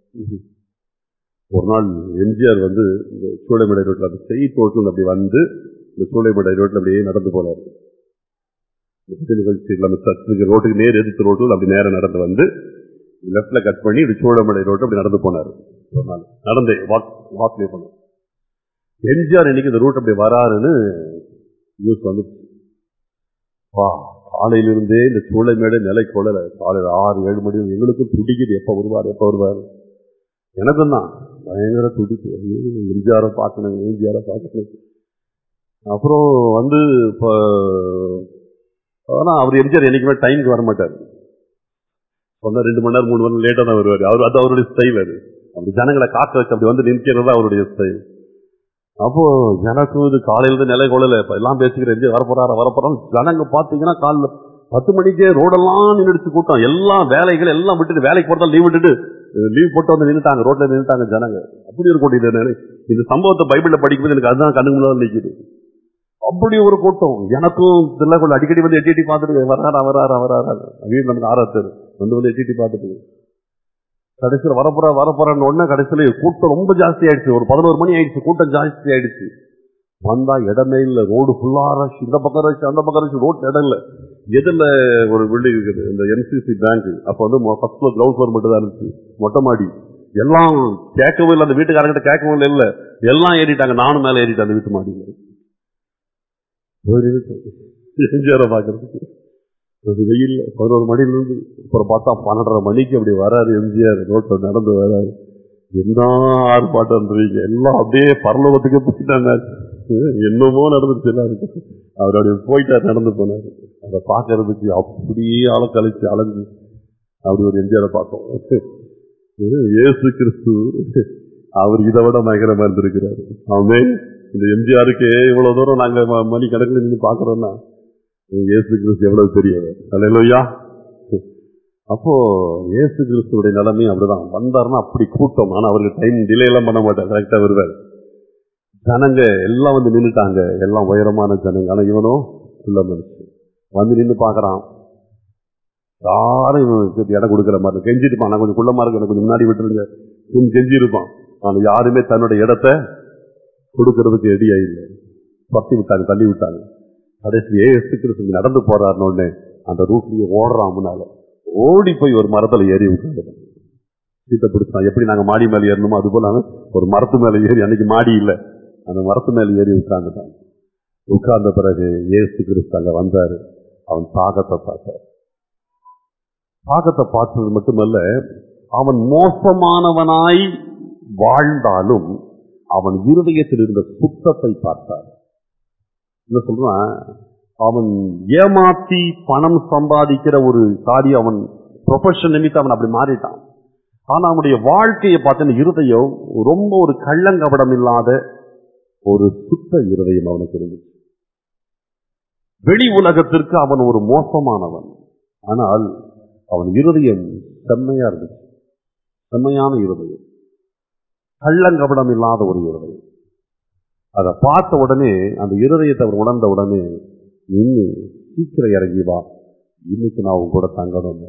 ஒரு நாள் எம்ஜிஆர் வந்து இந்த சூளைமடை ரோட்ல அந்த செய் ரோட்ல அப்படி வந்து இந்த சூளைமடை ரோட்ல அப்படியே நடந்து போனார் இந்த புதிய நிகழ்ச்சிகள் அந்த சர்ச்சுக்கு ரோட்டுக்கு நேர் எதிர்த்து ரோட்டில் அப்படி நேரம் நடந்து வந்து லெப்ட்ல கட் பண்ணி இது சூழமடை ரோட்டு அப்படி நடந்து போனார் ஒரு நாள் நடந்தே வாக் வாக்லே போனார் எம்ஜிஆர் இன்னைக்கு இந்த ரூட் அப்படி வராருன்னு நியூஸ் வந்து வா காலையிலிருந்தே இந்த சூளைமேடை நிலை கொள்ளல காலையில் ஆறு ஏழு மணி எங்களுக்கும் துடிக்குது எப்ப வருவார் எப்ப வருவார் எனக்கும் தான் பயங்கர துடிப்பு ஐயோ, எம்ஜிஆரை பார்க்கணும் எம்ஜிஆரை பார்க்கணும் அப்புறம் வந்து இப்போ ஆனா அவர் எம்ஜிஆர் என்னைக்குமே டைமுக்கு வர மாட்டார் சொன்னா ரெண்டு மணி நேரம் மூணு மணி நேரம் லேட்டா தான் வருவார் அவர் அது அவருடைய ஸ்டைல் அது அப்படி ஜனங்களை காக்க வச்சு அப்படி வந்து நிற்கிறது தான் அவருடைய ஸ்டைல் அப்போ எனக்கும் இது காலையில இருந்து நிலை கொள்ளல இப்ப எல்லாம் பேசிக்கிறேன் எம்ஜிஆர் வரப்போறாரு வரப்போறாரு ஜனங்க பாத்தீங்கன்னா காலைல பத்து மணிக்கே ரோடெல்லாம் நின்றுச்சு கூட்டம் எல்லாம் வேலைகள் எல்லாம் விட்டுட்டு வேலைக்கு போறதா லீவ் விட்டுட்டு லீவ் போட்டு வந்து நின்னுட்டாங்க ரோட்ல நின்னுட்டாங்க ஜனங்க அப்படி ஒரு கூட்டம் இது நிலை இந்த சம்பவத்தை பைபிள்ல படிக்கும்போது எனக்கு அதுதான் கண்ணுக்கு முன்னாடி நிக்குது அப்படி ஒரு கூட்டம் எனக்கும் திருநெல்வேலி அடிக்கடி வந்து எட்டி எட்டி பார்த்துட்டு வராரா வராரா வராரா வீடு நமக்கு ஆறாத்தர் வந்து வந்து எட்டி எட்டி பார்த்துட்டு கடைசியில் வரப்போற வரப்போறன்னு உடனே கடைசியில கூட்டம் ரொம்ப ஜாஸ்தி ஆயிடுச்சு ஒரு பதினோரு மணி ஆயிடுச்சு கூட்டம் ஜாஸ்தி ஆயிடுச்சு வந்தா இடமே இல்ல ரோடு ஃபுல்லா ரஷ் இந்த பக்கம் ரஷ் அந்த பக்கம் ரஷ் ரோட் இடம் இல்ல எதிரில் ஒரு பில்டிங் இருக்குது இந்த என்சிசி பேங்க் அப்ப வந்து ஃபர்ஸ்ட் ஃப்ளோர் கிரவுண்ட் ஃப்ளோர் மட்டும் தான் இருந்துச்சு மொட்டை மாடி எல்லாம் கேட்கவே இல்லை அந்த வீட்டுக்காரங்கிட்ட கேட்கவும் இல்லை இல்ல எல்லாம் ஏறிட்டாங்க நானும் மேல ஏறிட்டேன் அந்த வீட்டு மாடியில் எம்ஜிஆரை பாக்குறதுக்கு அது வெயில் பதினோரு மணில இருந்து அப்புறம் பார்த்தா பன்னெண்டரை மணிக்கு அப்படி வராரு எம்ஜிஆர் ரோட்ல நடந்து வராரு என்ன ஆர்ப்பாட்டம்ன்றீங்க எல்லாம் அப்படியே பரலோகத்துக்கு போயிட்டாங்க என்னமோ நடந்துச்சு எல்லாருக்கும் அவர் அப்படி போயிட்டார் நடந்து போனாரு அதை பார்க்கறதுக்கு அப்படியே ஆள கழிச்சு அலைஞ்சு அப்படி ஒரு எம்ஜிஆரை பார்த்தோம் இது இயேசு கிறிஸ்து அவர் இதை விட பயங்கரமா இருந்திருக்கிறாரு அவமே இந்த எம்ஜிஆருக்கு இவ்வளவு தூரம் நாங்க ம- மணி கணக்கில் நின்று பாக்குறோம்னா இயேசு கிறிஸ்து எவ்வளவு பெரியவர் அல்லையா அப்போ இயேசு கிறிஸ்துடைய நிலைமை அப்படிதான் வந்தாருன்னா அப்படி கூட்டம் ஆனா அவருக்கு டைம் டிலே எல்லாம் பண்ண மாட்டார் கரெக்டா வருவார் ஜனங்க எல்லாம் வந்து நின்னுட்டாங்க எல்லாம் உயரமான ஜனங்க ஆனா இவனும் உள்ள மனுஷன் வந்து நின்னு பாக்குறான் யாரும் இவனுக்கு இடம் கொடுக்கிற மாதிரி இருக்கு. கெஞ்சிட்டு இருப்பான் நான் கொஞ்சம் குள்ளமா இருக்கு எனக்கு கொஞ்சம் முன்னாடி விட்டுருங்க கொஞ்சம் கெஞ்சி இருப்பான் ஆனா யாருமே தன்னுடைய இடத்தை கொடுக்கறதுக்கு ரெடியா இல்லை பத்தி விட்டாங்க தள்ளி விட்டாங்க கடைசி ஏசு கிறிஸ்து நடந்து போறாருன்னு உடனே அந்த ரூட்லயே ஓடுறான் முன்னால ஓடி போய் ஒரு மரத்துல ஏறி உட்காந்துட்டான் சீட்டை பிடிச்சான் எப்படி நாங்க மாடி மேல ஏறணுமோ அது போல அவன் ஒரு மரத்து மேல ஏறி அன்னைக்கு மாடி இல்ல அந்த மரத்து மேல ஏறி உட்கார்ந்துட்டான் உட்கார்ந்த பிறகு ஏசு கிறிஸ்து அங்க வந்தாரு அவன் தாகத்தை பார்த்தார் தாகத்தை பார்த்தது மட்டுமல்ல அவன் மோசமானவனாய் வாழ்ந்தாலும் அவன் இருதயத்தில் இருந்த சுத்தத்தை பார்த்தார் என்ன சொல்றான் அவன் ஏமாத்தி பணம் சம்பாதிக்கிற ஒரு காரியம் அவன் ப்ரொஃபஷன் நிமித்தம் அவன் அப்படி மாறிட்டான் ஆனா அவனுடைய வாழ்க்கையை பார்த்தீங்கன்னா இருதயம் ரொம்ப ஒரு கள்ளங்கபடம் இல்லாத ஒரு சுத்த இருதயம் அவனுக்கு இருந்துச்சு வெளி உலகத்திற்கு அவன் ஒரு மோசமானவன் ஆனால் அவன் இருதயம் செம்மையா இருந்துச்சு செம்மையான இருதயம் கள்ளங்கபடம் இல்லாத ஒரு இருதயம் அதை பார்த்த உடனே அந்த இருதயத்தை அவர் உணர்ந்த உடனே நின்று சீக்கிரம் இறங்கி வா இன்னைக்கு நான் உன் கூட தங்கணும்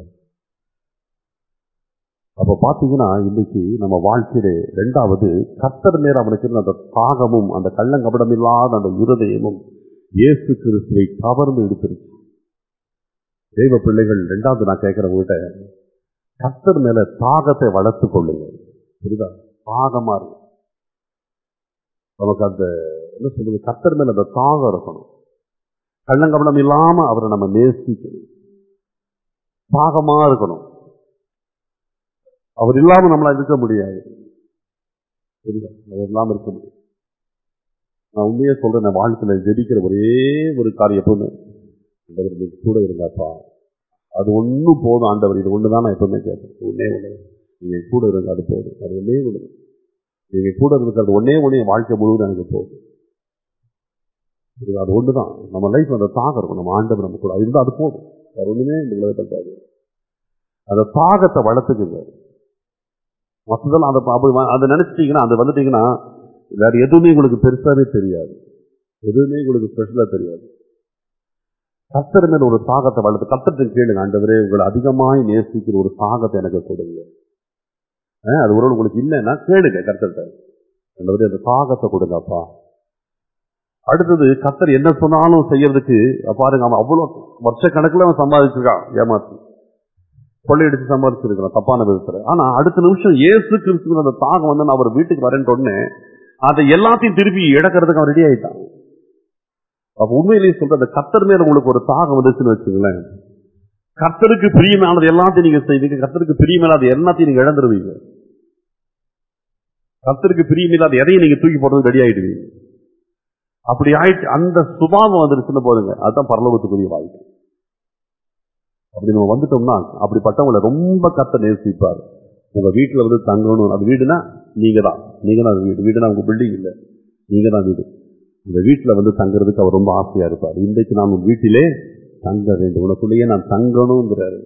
அப்ப பாத்தீங்கன்னா இன்னைக்கு நம்ம வாழ்க்கையில ரெண்டாவது கர்த்தர் மேல அவனுக்கு இருந்த அந்த தாகமும் அந்த கள்ளங்கபடம் இல்லாத அந்த இருதயமும் இயேசு கிறிஸ்துவை கவர்ந்து எடுத்துருச்சு தெய்வ பிள்ளைகள் ரெண்டாவது நான் கேட்கிறவங்ககிட்ட கர்த்தர் மேல தாகத்தை வளர்த்து கொள்ளுங்க புரியுதா தாகமா இருக்கும் நமக்கு அந்த என்ன சொல்றது கர்த்தர் மேல அந்த தாகம் இருக்கணும் கள்ளங்கபடம் இல்லாம அவரை நம்ம நேசிக்கணும் தாகமா இருக்கணும் அவர் இல்லாம நம்மளா இருக்க முடியாது புரியுதா அவர் இல்லாம இருக்க முடியாது நான் உண்மையே சொல்றேன் நான் வாழ்க்கையில ஜெபிக்கிற ஒரே ஒரு காரியம் எப்பவுமே ஆண்டவர் நீங்க கூட இருங்கப்பா அது ஒண்ணும் போதும் ஆண்டவர் இது ஒண்ணுதான் நான் எப்பவுமே கேட்பேன் ஒன்னே ஒண்ணு நீங்க கூட இருங்க அது போதும் அது ஒன்னே ஒண்ணு நீங்க கூட இருக்கிறது ஒன்னே ஒண்ணு என் வாழ்க்கை முழுவதும் எனக்கு போதும் புரியுதா? அது ஒண்ணுதான் நம்ம லைஃப் அந்த தாகம் இருக்கும் நம்ம ஆண்டவர் நம்ம கூட அது இருந்தா அது போதும் வேற ஒண்ணுமே இந்த உலகத்தில் தேவை அந்த தாகத்தை வளர்த்துக்குங்க மொத்தத்தில் அதை அப்படி வ- அதை நினைச்சிட்டீங்கன்னா அது வந்துட்டீங்கன்னா வேற எதுவுமே உங்களுக்கு பெருசாவே தெரியாது எதுவுமே உங்களுக்கு ஸ்பெஷலா தெரியாது கத்தர் மேல ஒரு தாகத்தை வளர்த்து கத்தத்தை கேளுங்க ஆண்டவரே உங்களை அதிகமாய் நேசிக்கிற ஒரு தாகத்தை எனக்கு கொடுங்க அஹ், அது ஒரு உங்களுக்கு இல்லைன்னா கேளுங்க கத்தர்கிட்ட ஆண்டவரே அந்த தாகத்தை கொடுங்கப்பா அடுத்தது கத்தர் என்ன சொன்னாலும் செய்யறதுக்கு பாருங்க அவன் அவ்வளவு வருஷ கணக்குல அவன் சம்பாதிச்சிருக்கான் ஏமாத்தி கொள்ளையடிச்சு சம்பாதிச்சிருக்கிறான் தப்பான விதத்துல ஆனா அடுத்த நிமிஷம் இயேசு கிறிஸ்துவ அந்த தாகம் வந்து நான் அவர் வீட்டுக்கு வரேன்னு உடனே அதை எல்லாத்தையும் திருப்பி இழக்கிறதுக்கு அவன் ரெடி ஆயிட்டான் அப்ப உண்மையிலேயே சொல்ற அந்த கத்தர் மேல உங்களுக்கு ஒரு தாகம் வந்துச்சுன்னு வச்சுங்களேன் கர்த்தருக்கு பிரியமானது எல்லாத்தையும் நீங்க செய்வீங்க கர்த்தருக்கு பிரியமில்லாத எல்லாத்தையும் நீங்க இழந்துருவீங்க கர்த்தருக்கு பிரியமில்லாத எதையும் நீங்க தூக்கி போடுறது ரெடி ஆயிடுவீங்க அப்படி ஆயிட்டு அந்த சுபாவம் வந்துருச்சுன்னு போதுங்க அதுதான் பரலோகத்துக்குரிய வாழ்க்கை அப்படி நம்ம வந்துட்டோம்னா அப்படிப்பட்டவங்களை ரொம்ப கத்த நேசிப்பார் உங்க வீட்டுல வந்து தங்கணும் அது வீடுனா நீங்க தான் நீங்க தான் அது வீடு வீடுனா உங்க பில்டிங் இல்ல நீங்க தான் வீடு இந்த வீட்டுல வந்து தங்குறதுக்கு அவர் ரொம்ப ஆசையா இருப்பார் இன்றைக்கு நான் உன் வீட்டிலே தங்க வேண்டும் உனக்குள்ளேயே நான் தங்கணுங்கிறாரு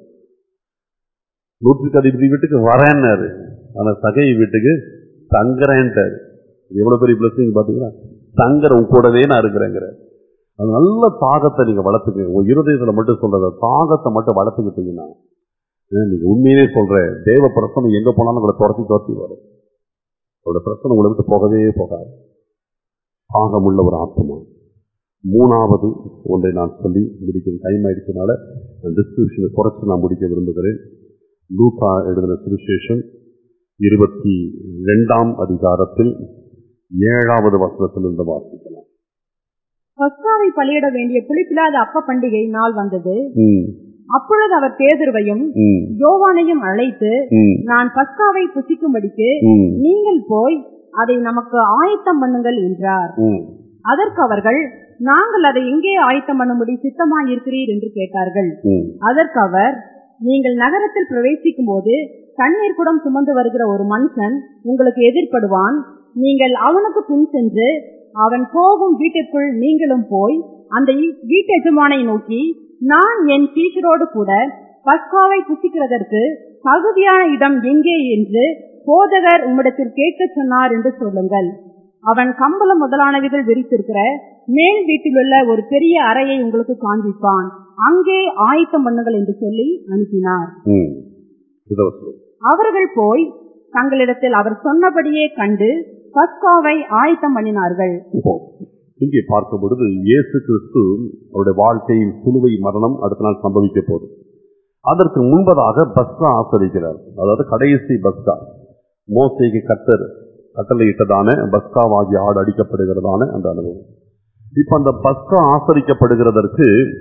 நூற்றுக்கு அதிபதி வீட்டுக்கு வரேன்னாரு ஆனா சகை வீட்டுக்கு தங்குறேன்ட்டாரு இது எவ்வளவு பெரிய பிளஸிங் பாத்தீங்கன்னா தங்குற உன் கூடவே நான் இருக்கிறேங்கிற அது நல்ல தாகத்தை நீங்க வளர்த்துக்கங்க உங்க இருதயத்துல மட்டும் சொல்றத தாகத்தை மட்டும் வளர்த்துக்கிட்டீங்கன்னா ஏன் நீங்க உண்மையிலே சொல்ற தேவ பிரசனம் எங்க போனாலும் உங்களை துரத்தி துரத்தி வரும் அவரோட பிரசனம் உங்களை விட்டு போகவே போகாது தாகமுள்ள ஒரு ஆத்மா மூணாவது ஒன்றை நான் சொல்லி முடிக்கிற டைம் ஆயிடுச்சனால டிஸ்கிரிப்ஷனை குறைச்சு நான் முடிக்க விரும்புகிறேன் லூகா எழுதின சுவிசேஷம் இருபத்தி ரெண்டாம் அதிகாரத்தில் ஏழாவது வசனத்திலிருந்து வாசிக்கலாம் பஸ்காவை பலியிட வேண்டிய புளிப்பில்லாத அப்ப பண்டிகை நாள் வந்தது ம், அப்பொழுது அவர் பேதுருவையும் ம், யோவானையும் அழைத்து ம், நான் பஸ்காவை புசிக்கும்படிக்கு ம், நீங்கள் போய் அதை நமக்கு ஆயத்தம் பண்ணுங்கள் என்றார் ம், அதற்கு அவர்கள் நாங்கள் அதை எங்கே ஆயத்தம் பண்ணும்படி சித்தமாய் இருக்கிறீர் என்று கேட்டார்கள் ம், அதற்கு அவர் நீங்கள் நகரத்தில் பிரவேசிக்கும் போது தண்ணீர் குடம் சுமந்து வருகிற ஒரு மனுஷன் உங்களுக்கு எதிர்ப்படுவான் நீங்கள் அவனுக்கு பின் சென்று அவன் போகும் வீட்டிற்குள் நீங்களும் போய் அந்த இ- வீட்டு எஜமானை நோக்கி நான் என் சீஷரோடு கூட பஸ்காவை புசிக்கிறதற்கு தகுதியான இடம் எங்கே என்று போதகர் உம்மிடத்தில் கேட்கச் சொன்னார் என்று சொல்லுங்கள் அவன் கம்பளம் முதலானவைகள் விரித்திருக்கிற மேல் வீட்டிலுள்ள ஒரு பெரிய அறையை உங்களுக்கு காண்பிப்பான் அங்கே ஆயத்தம் பண்ணுங்கள் என்று சொல்லி அனுப்பினார் ம். இதை சொல்லு. அவர்கள் போய் தங்களிடத்தில் அவர் சொன்னபடியே கண்டு பஸ்காவை ஆயத்தம் பண்ணினார்கள் இப்போ இங்கே பார்க்கும் பொழுது இயேசு கிறிஸ்து அவருடைய வாழ்க்கையில் சிலுவை மரணம் அடுத்த நாள் சம்பவிக்க போகுது அதற்கு முன்பதாக பஸ்கா ஆசரிக்கிறார் அதாவது கடைசி பஸ்கா மோசைக்கு கத்தர் கட்டளையிட்டதான பஸ்காவாகிய ஆடு அடிக்கப்படுகிறதான அந்த அனுபவம் இப்ப அந்த பஸ்கா ஆசரிக்கப்படுகிறதற்கு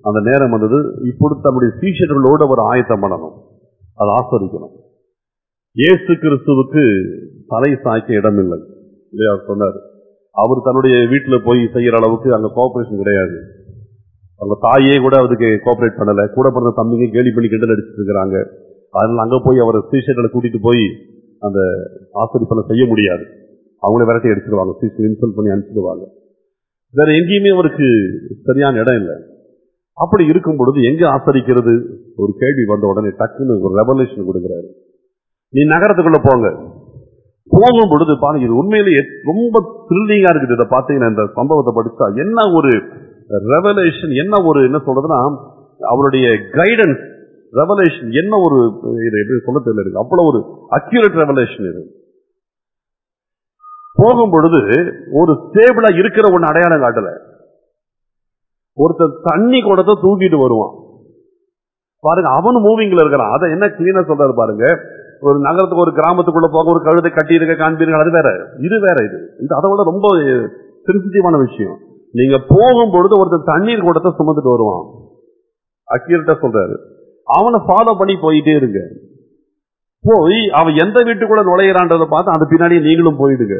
அந்த நேரம் வந்தது இப்பொழுது தம்முடைய சீஷர்களோடு அவர் ஆயத்தம் பண்ணணும் அதை ஆஸ்வதிக்கணும் இயேசு கிறிஸ்துவுக்கு தலை சாய்க்க இடமில்லை இல்லையா சொன்னார் அவர் தன்னுடைய வீட்டுல போய் செய்யற அளவுக்கு அங்க கோஆபரேஷன் கிடையாது அவங்க தாயே கூட அதுக்கு கோஆபரேட் பண்ணல கூட பிறந்த தம்பிங்க கேலி பண்ணி கிண்டல் அடிச்சிட்டு இருக்கிறாங்க அதனால அங்க போய் அவர் சீஷர்களை கூட்டிட்டு போய் அந்த ஆசிரியப்பனை செய்ய முடியாது அவங்கள விரட்டி அடிச்சிடுவாங்க சீஷர் இன்சல்ட் பண்ணி அனுப்பிச்சிடுவாங்க வேற எங்கேயுமே அவருக்கு சரியான இடம் இல்லை அப்படி இருக்கும் பொழுது எங்க ஆசரிக்கிறது ஒரு கேள்வி வந்த உடனே டக்குன்னு ஒரு ரெவல்யூஷன் கொடுக்கிறாரு நீ நகரத்துக்குள்ள போங்க போகும் பொழுது பாருங்க இது உண்மையிலேயே ரொம்ப த்ரில்லிங்கா இருக்குது இதை பார்த்தீங்கன்னா இந்த சம்பவத்தை படிச்சா என்ன ஒரு ரெவலேஷன் என்ன ஒரு என்ன சொல்றதுன்னா அவருடைய கைடன்ஸ் ரெவலேஷன் என்ன ஒரு இது எப்படி சொல்ல தெரியல இருக்கு அவ்வளவு ஒரு அக்யூரேட் ரெவலேஷன் இது போகும் பொழுது ஒரு ஸ்டேபிளா இருக்கிற ஒன்னு அடையாளம் காட்டல ஒருத்தர் தண்ணி குடத்தை தூக்கிட்டு வருவான் பாருங்க அவன் மூவிங்ல இருக்கிறான் அதை என்ன கிளீனா சொல்றாரு பாருங்க ஒரு நகரத்துக்கு ஒரு கிராமத்துக்குள்ள போக ஒரு கழுதை கட்டி இருக்க காண்பீர்கள் அது வேற இது வேற இது இது அதை விட ரொம்ப சென்சிட்டிவான விஷயம் நீங்க போகும் பொழுது ஒருத்தர் தண்ணீர் குடத்தை சுமந்துட்டு வருவான் அக்யூரேட்டா சொல்றாரு அவனை ஃபாலோ பண்ணி போயிட்டே இருங்க போய் அவன் எந்த வீட்டுக்குள்ள நுழையிறான்றதை பார்த்து அந்த பின்னாடி நீங்களும் போயிடுங்க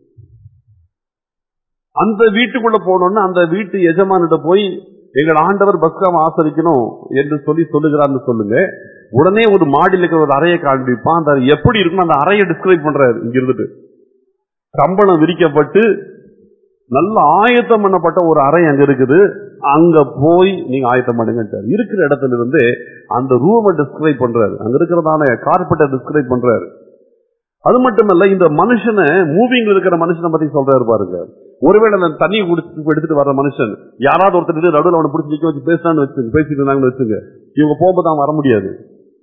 அந்த வீட்டுக்குள்ள போனோம்னா அந்த வீட்டு எஜமானிட்ட போய் எங்கள் ஆண்டவர் பஸ்காம ஆசரிக்கணும் என்று சொல்லி சொல்லுகிறான்னு சொல்லுங்க உடனே ஒரு மாடியில் இருக்கிற ஒரு அறையை காண்பிப்பான் அந்த அறை எப்படி இருக்கும் அந்த அறையை டிஸ்கிரைப் பண்றாரு இங்க இருந்துட்டு கம்பளம் விரிக்கப்பட்டு நல்ல ஆயத்தம் பண்ணப்பட்ட ஒரு அறை அங்க இருக்குது அங்க போய் நீங்க ஆயத்தம் பண்ணுங்க இருக்கிற இடத்துல இருந்து அந்த ரூமை டிஸ்கிரைப் பண்றாரு அங்க இருக்கிறதான கார்பெட்டை டிஸ்கிரைப் பண்றாரு அது மட்டுமல்ல இந்த மனுஷனை மூவிங்ல இருக்கிற மனுஷனை பத்தி சொல்றாரு பாருங்க ஒருவேளை அந்த தண்ணி குடிச்சு எடுத்துட்டு வர்ற மனுஷன் யாராவது ஒருத்தர் நடுவில் அவனை பிடிச்சி நிக்க வச்சு பேசினான்னு வச்சுங்க பேசிட்டு இருந்தாங்கன்னு வச்சுங்க இவங்க போகும்போது அவன் வர முடியாது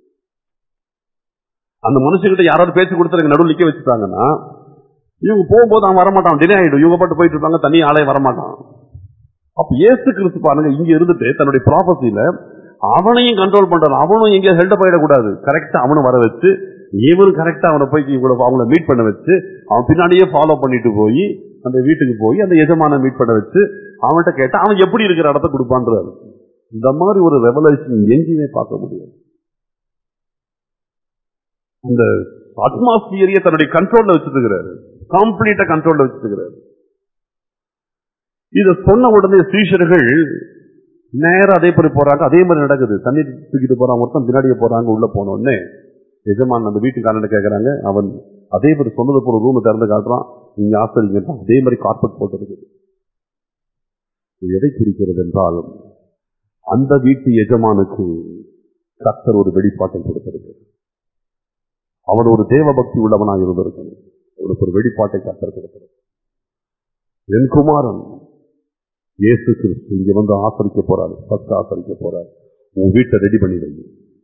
அந்த மனுஷங்கிட்ட யாராவது பேசி கொடுத்து நடுவில் நிக்க வச்சுட்டாங்கன்னா இவங்க போகும்போது அவன் வரமாட்டான் டிலே ஆயிடும் இவங்க பாட்டு போயிட்டு இருப்பாங்க தண்ணி ஆளே வரமாட்டான் அப்ப ஏசு கிறிஸ்து பாருங்க இங்க இருந்துட்டு தன்னுடைய ப்ராபர்ட்டியில அவனையும் கண்ட்ரோல் பண்றான் அவனும் எங்க ஹெல்ட போயிடக்கூடாது கரெக்டா அவனை வர வச்சு இவரும் கரெக்டா அவனை போய் இவ்வளவு அவங்கள மீட் பண்ண வச்சு அவன் பின்னாடியே ஃபாலோ பண்ணிட்டு போய் அந்த வீட்டுக்கு போய் அந்த எஜமான மீட் பண்ண வச்சு அவன்கிட்ட கேட்டா அவன் எப்படி இருக்கிற இடத்த கொடுப்பான்றாரு இந்த மாதிரி ஒரு ரெவலேஷன் எங்கேயுமே பார்க்க முடியாது இந்த அட்மாஸ்பியரையே தன்னுடைய கண்ட்ரோல்ல வச்சிருக்கிறாரு கம்ப்ளீட்டா கண்ட்ரோல்ல வச்சிருக்கிறாரு இத சொன்ன உடனே ஸ்ரீஷர்கள் நேரம் அதே மாதிரி போறாங்க அதே மாதிரி நடக்குது தண்ணி தூக்கிட்டு போறான் ஒருத்தன் பின்னாடியே போறாங்க உள்ள போன உடனே எஜமான் அந்த வீட்டுக்காரன் கேட்கறாங்க அவன் அதே மாதிரி சொன்னது போற ரூம் திறந்து காட்டுறான் நீங்க ஆசிரியங்க அதே மாதிரி கார்பெட் போட்டிருக்குது இது எதை குறிக்கிறது என்றால் அந்த வீட்டு எஜமானுக்கு கர்த்தர் ஒரு வெளிப்பாட்டை கொடுத்திருக்கிறது அவன் ஒரு தேவ பக்தி உள்ளவனாக இருந்திருக்கணும் அவனுக்கு ஒரு வெளிப்பாட்டை கர்த்தர் கொடுத்திருக்கிறார் என் குமாரன் இயேசு கிறிஸ்து இங்க வந்து ஆசரிக்க போறாரு ஃபர்ஸ்ட் ஆசரிக்க போறாரு உன் வீட்டை ரெடி பண்ணி வை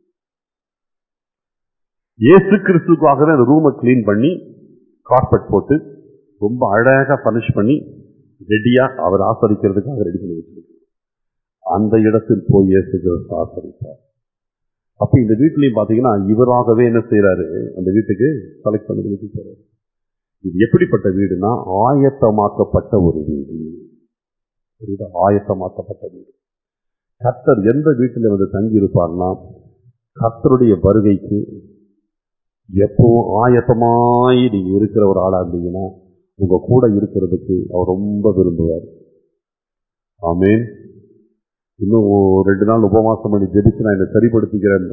இயேசு கிறிஸ்துக்காகவே அந்த ரூமை கிளீன் பண்ணி கார்பெட் போட்டு ரொம்ப அழகா பனிஷ் பண்ணி ரெடியா அவர் ஆசரிக்கிறதுக்காக ரெடி பண்ணி வச்சிருக்கார் அந்த இடத்தில் போய் இயேசு கிறிஸ்து ஆசரித்தார் அப்ப இந்த வீட்லயும் பாத்தீங்கன்னா இவராகவே என்ன செய்யறாரு அந்த வீட்டுக்கு செலக்ட் பண்ணி வீட்டுக்கு போறாரு இது எப்படிப்பட்ட வீடுனா ஆயத்தமாக்கப்பட்ட ஒரு வீடு புரியுதா ஆயத்தமாக்கப்பட்ட வீடு கர்த்தர் எந்த வீட்டில் வந்து தங்கி இருப்பார்னா கர்த்தருடைய வருகைக்கு எப்பவும் ஆயத்தமாய் நீங்க இருக்கிற ஒரு ஆளா இருந்தீங்கன்னா உங்க கூட இருக்கிறதுக்கு அவர் ரொம்ப விரும்புவார் ஆமேன் இன்னும் ஒரு ரெண்டு நாள் உபவாசம் பண்ணி ஜெபிச்சு நான் என்னை சரிப்படுத்திக்கிறேன்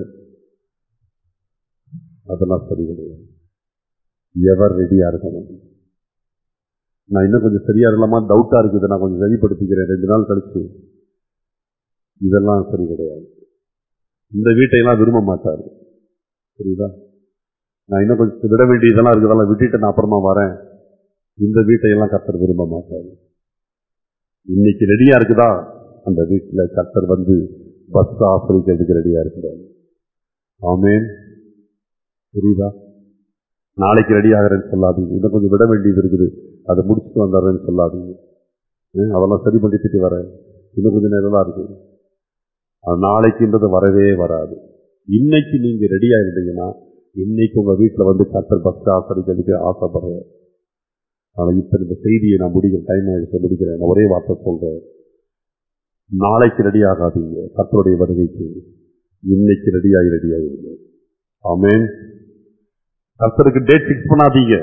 அதெல்லாம் சரி கிடையாது எவர் ரெடியா இருக்கணும் நான் இன்னும் கொஞ்சம் சரியா இருக்கலாமா டவுட்டா இருக்குது நான் கொஞ்சம் சரிப்படுத்திக்கிறேன் ரெண்டு நாள் கழிச்சு இதெல்லாம் சரி கிடையாது இந்த வீட்டையெல்லாம் விரும்ப மாட்டாரு புரியுதா நான் இன்னும் கொஞ்சம் விட வேண்டியதெல்லாம் இருக்குதெல்லாம் விட்டுட்டு நான் அப்புறமா வரேன் இந்த வீட்டையெல்லாம் கர்த்தர் விரும்ப மாட்டாரு இன்னைக்கு ரெடியா இருக்குதா அந்த வீட்டுல கர்த்தர் வந்து பஸ் ஆசிரியக்கிறதுக்கு ரெடியா இருக்கிறாரு ஆமேன் புரியுதா நாளைக்கு ரெடி ஆகிறேன்னு சொல்லாதீங்க இன்னும் கொஞ்சம் விட வேண்டியது இருக்குது அதை முடிச்சுட்டு வந்துடுறேன்னு சொல்லாதீங்க ஏன், அதெல்லாம் சரி பண்ணிட்டு வரேன் இன்னும் கொஞ்சம் நேரம் தான் இருக்கு அது நாளைக்குன்றது வரவே வராது இன்னைக்கு நீங்க ரெடியா இருந்தீங்கன்னா இன்னைக்கு உங்க வீட்டுல வந்து கர்த்தர் பஸ் ஆசரிக்கிறதுக்கு ஆசைப்படுறேன் ஆனா இப்ப இந்த செய்தியை நான் முடிக்கிற டைம் ஆயிடுச்சு முடிக்கிறேன் நான் ஒரே வார்த்தை சொல்றேன் நாளைக்கு ரெடி ஆகாதீங்க கர்த்தருடைய வருகைக்கு இன்னைக்கு ரெடியாகி ரெடியாகிருங்க ஆமென் கர்த்தருக்கு டேட் ஃபிக்ஸ் பண்ணாதீங்க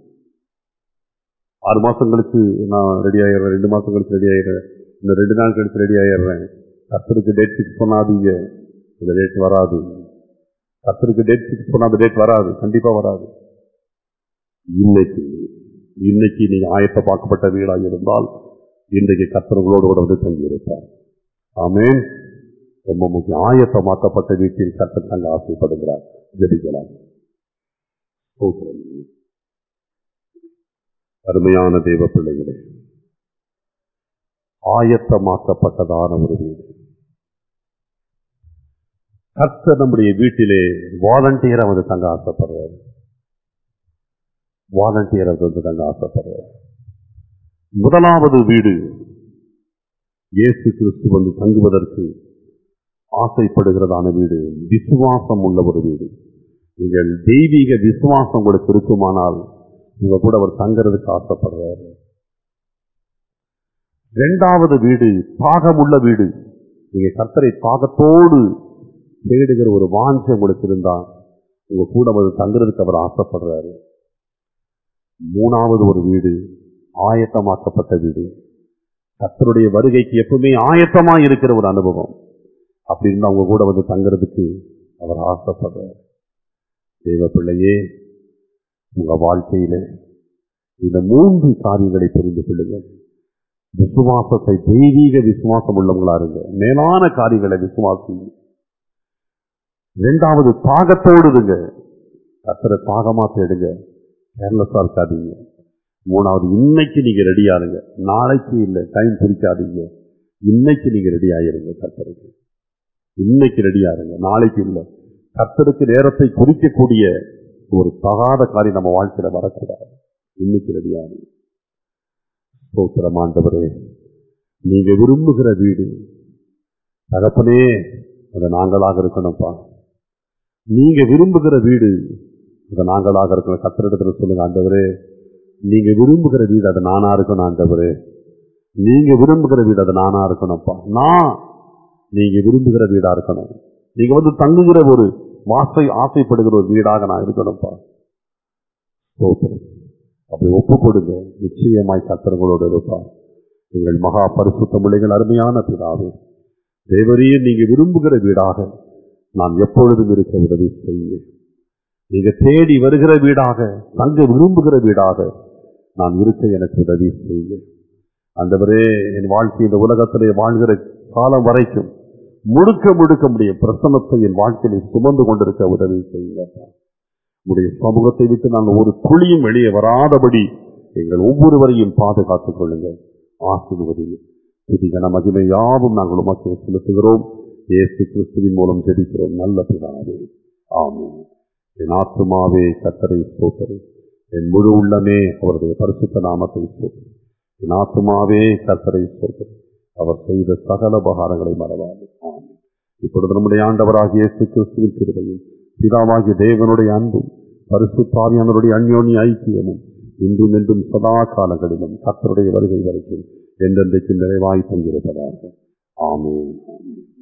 ஆறு மாசம் கழிச்சு நான் ரெடி ஆயிடுறேன் ரெண்டு மாசம் கழிச்சு ரெடி ஆயிடுறேன் இன்னும் ரெண்டு நாள் கழிச்சு ரெடி ஆயிடுறேன் கர்த்தருக்கு டேட் ஃபிக்ஸ் பண்ணாதீங்க இந்த டேட் வராது கர்த்தருக்கு டேட் ஃபிக்ஸ் பண்ணாத டேட் வராது கண்டிப்பா வராது இன்னைக்கு இன்னைக்கு நீங்க ஆயத்தமாக்கப்பட்ட வீடாக இருந்தால் இன்றைக்கு கர்த்தர்களோடு கூட வந்து தங்கியிருப்பார் ஆமென் ரொம்ப முக்கியம் ஆயத்தமாக்கப்பட்ட வீட்டில் கர்த்தர் தங்க ஆசைப்படுகிறார் ஜெபிக்கலாம் ஸ்தோத்திரம். அருமையான தெய்வ பிள்ளைகளே ஆயத்தமாக்கப்பட்டதான ஒரு வீடு கர்த்தர் நம்முடைய வீட்டிலே வாலண்டியரா வந்து தங்க ஆசைப்படுறாரு வாலண்டியரா வந்து தங்க ஆசைப்படுறாரு முதலாவது வீடு இயேசு கிறிஸ்து வந்து தங்குவதற்கு ஆசைப்படுகிறதான வீடு விசுவாசம் உள்ள ஒரு வீடு நீங்கள் தெய்வீக விசுவாசம் கூட இருக்குமானால் உங்க கூட அவர் தங்கறதுக்கு ஆசைப்படுறாரு இரண்டாவது வீடு பாகமுள்ள வீடு நீங்க கர்த்தரை பாகத்தோடு தேடுகிற ஒரு வாஞ்சை உங்களுக்கு இருந்தா உங்க கூட வந்து தங்குறதுக்கு அவர் ஆசைப்படுறாரு மூணாவது ஒரு வீடு ஆயத்தமாக்கப்பட்ட வீடு கர்த்தருடைய வருகைக்கு எப்பவுமே ஆயத்தமா இருக்கிற ஒரு அனுபவம் அப்படி இருந்தா அவங்க கூட வந்து தங்குறதுக்கு அவர் ஆசைப்படுறார் தேவ பிள்ளையே உங்க வாழ்க்கையில இந்த மூன்று காரியங்களை புரிந்து கொள்ளுங்கள் விசுவாசத்தை தெய்வீக விசுவாசம் உள்ளவங்களா இருங்க மேலான காரியங்களை விசுவாசிங்க இரண்டாவது தாகத்தோடு இருங்க கத்தரை தாகமா தேடுங்க கேர்லெஸ்ஸா இருக்காதீங்க மூணாவது இன்னைக்கு நீங்க ரெடி ஆகுங்க நாளைக்கு இல்லை டைம் பிடிக்காதீங்க இன்னைக்கு நீங்க ரெடி ஆயிருங்க கத்தருக்கு இன்னைக்கு ரெடி ஆகுங்க நாளைக்கு இல்லை கத்தருக்கு நேரத்தை குறிக்கக்கூடிய ஒரு தகாத காரியம் நம்ம வாழ்க்கையில வரக்கூடாது இன்னைக்கு ரெடி ஆகுங்க ஸ்தோத்திரம் ஆண்டவரே நீங்க விரும்புகிற வீடு தகப்பனே அது நாங்களாக இருக்கணும்ப்பா நீங்க விரும்புகிற வீடு அது நாங்களாக இருக்கணும் கத்திரிடத்துல சொல்லுங்க ஆண்டவரே நீங்க விரும்புகிற வீடு அது நானா இருக்கணும் ஆண்டவரே நீங்க விரும்புகிற வீடு அது நானா இருக்கணும்ப்பா நான் நீங்க விரும்புகிற வீடா இருக்கணும் நீங்க வந்து தங்குகிற ஒரு வாசை ஆசைப்படுகிற ஒரு வீடாக நான் இருக்கணும்ப்பா ஸ்தோத்திரம் அப்படி ஒப்பு கொடுங்க நிச்சயமாய் கத்தர்களோடு இருப்பார் எங்கள் மகா பரிசுத்த பிள்ளைகள் அருமையான பிதாவே தேவரையே நீங்க விரும்புகிற வீடாக நான் எப்பொழுதும் இருக்க உதவி செய்யுங்க நீங்க தேடி வருகிற வீடாக தங்க விரும்புகிற வீடாக நான் இருக்க எனக்கு உதவி செய்யுங்க அந்தவரே என் வாழ்க்கை இந்த உலகத்திலே வாழ்கிற காலம் வரைக்கும் முழுக்க முழுக்க முடிய பிரசனத்தை என் வாழ்க்கையை சுமந்து கொண்டிருக்க உதவி செய்யுங்க உடைய சமூகத்தை விட்டு நான் ஒரு துளியும் வெளியே வராதபடி எங்கள் ஒவ்வொருவரையும் பாதுகாத்துக் கொள்ளுங்கள் ஆசீர்வதிங்க புதிகன மகிமை யாவும் நாங்கள் உமக்கே செலுத்துகிறோம் இயேசு கிறிஸ்துவின் மூலம் ஜெபிக்கிறோம் நல்ல பிதாவே ஆமென் என் ஆத்துமாவே கத்தரை சோத்தரை என் முழு உள்ளமே அவருடைய பரிசுத்த நாமத்தை சோத்தரை என் ஆத்துமாவே கத்தரை சோத்தரை அவர் செய்த சகல உபகாரங்களை மறவாது ஆமென் இப்பொழுது நம்முடைய ஆண்டவராகிய இயேசு கிறிஸ்துவின் கிருபையும் பிதாவாகிய தேவனுடைய அன்பும் பரிசுத்தாவியானவருடைய அந்யோன்ய ஐக்கியமும் இன்றும் என்றும் சதா காலங்களிலும் கத்தருடைய வருகை வரைக்கும் என்றென்றைக்கு நிறைவாய் தங்கியிருப்பதாக ஆமென் ஆமென்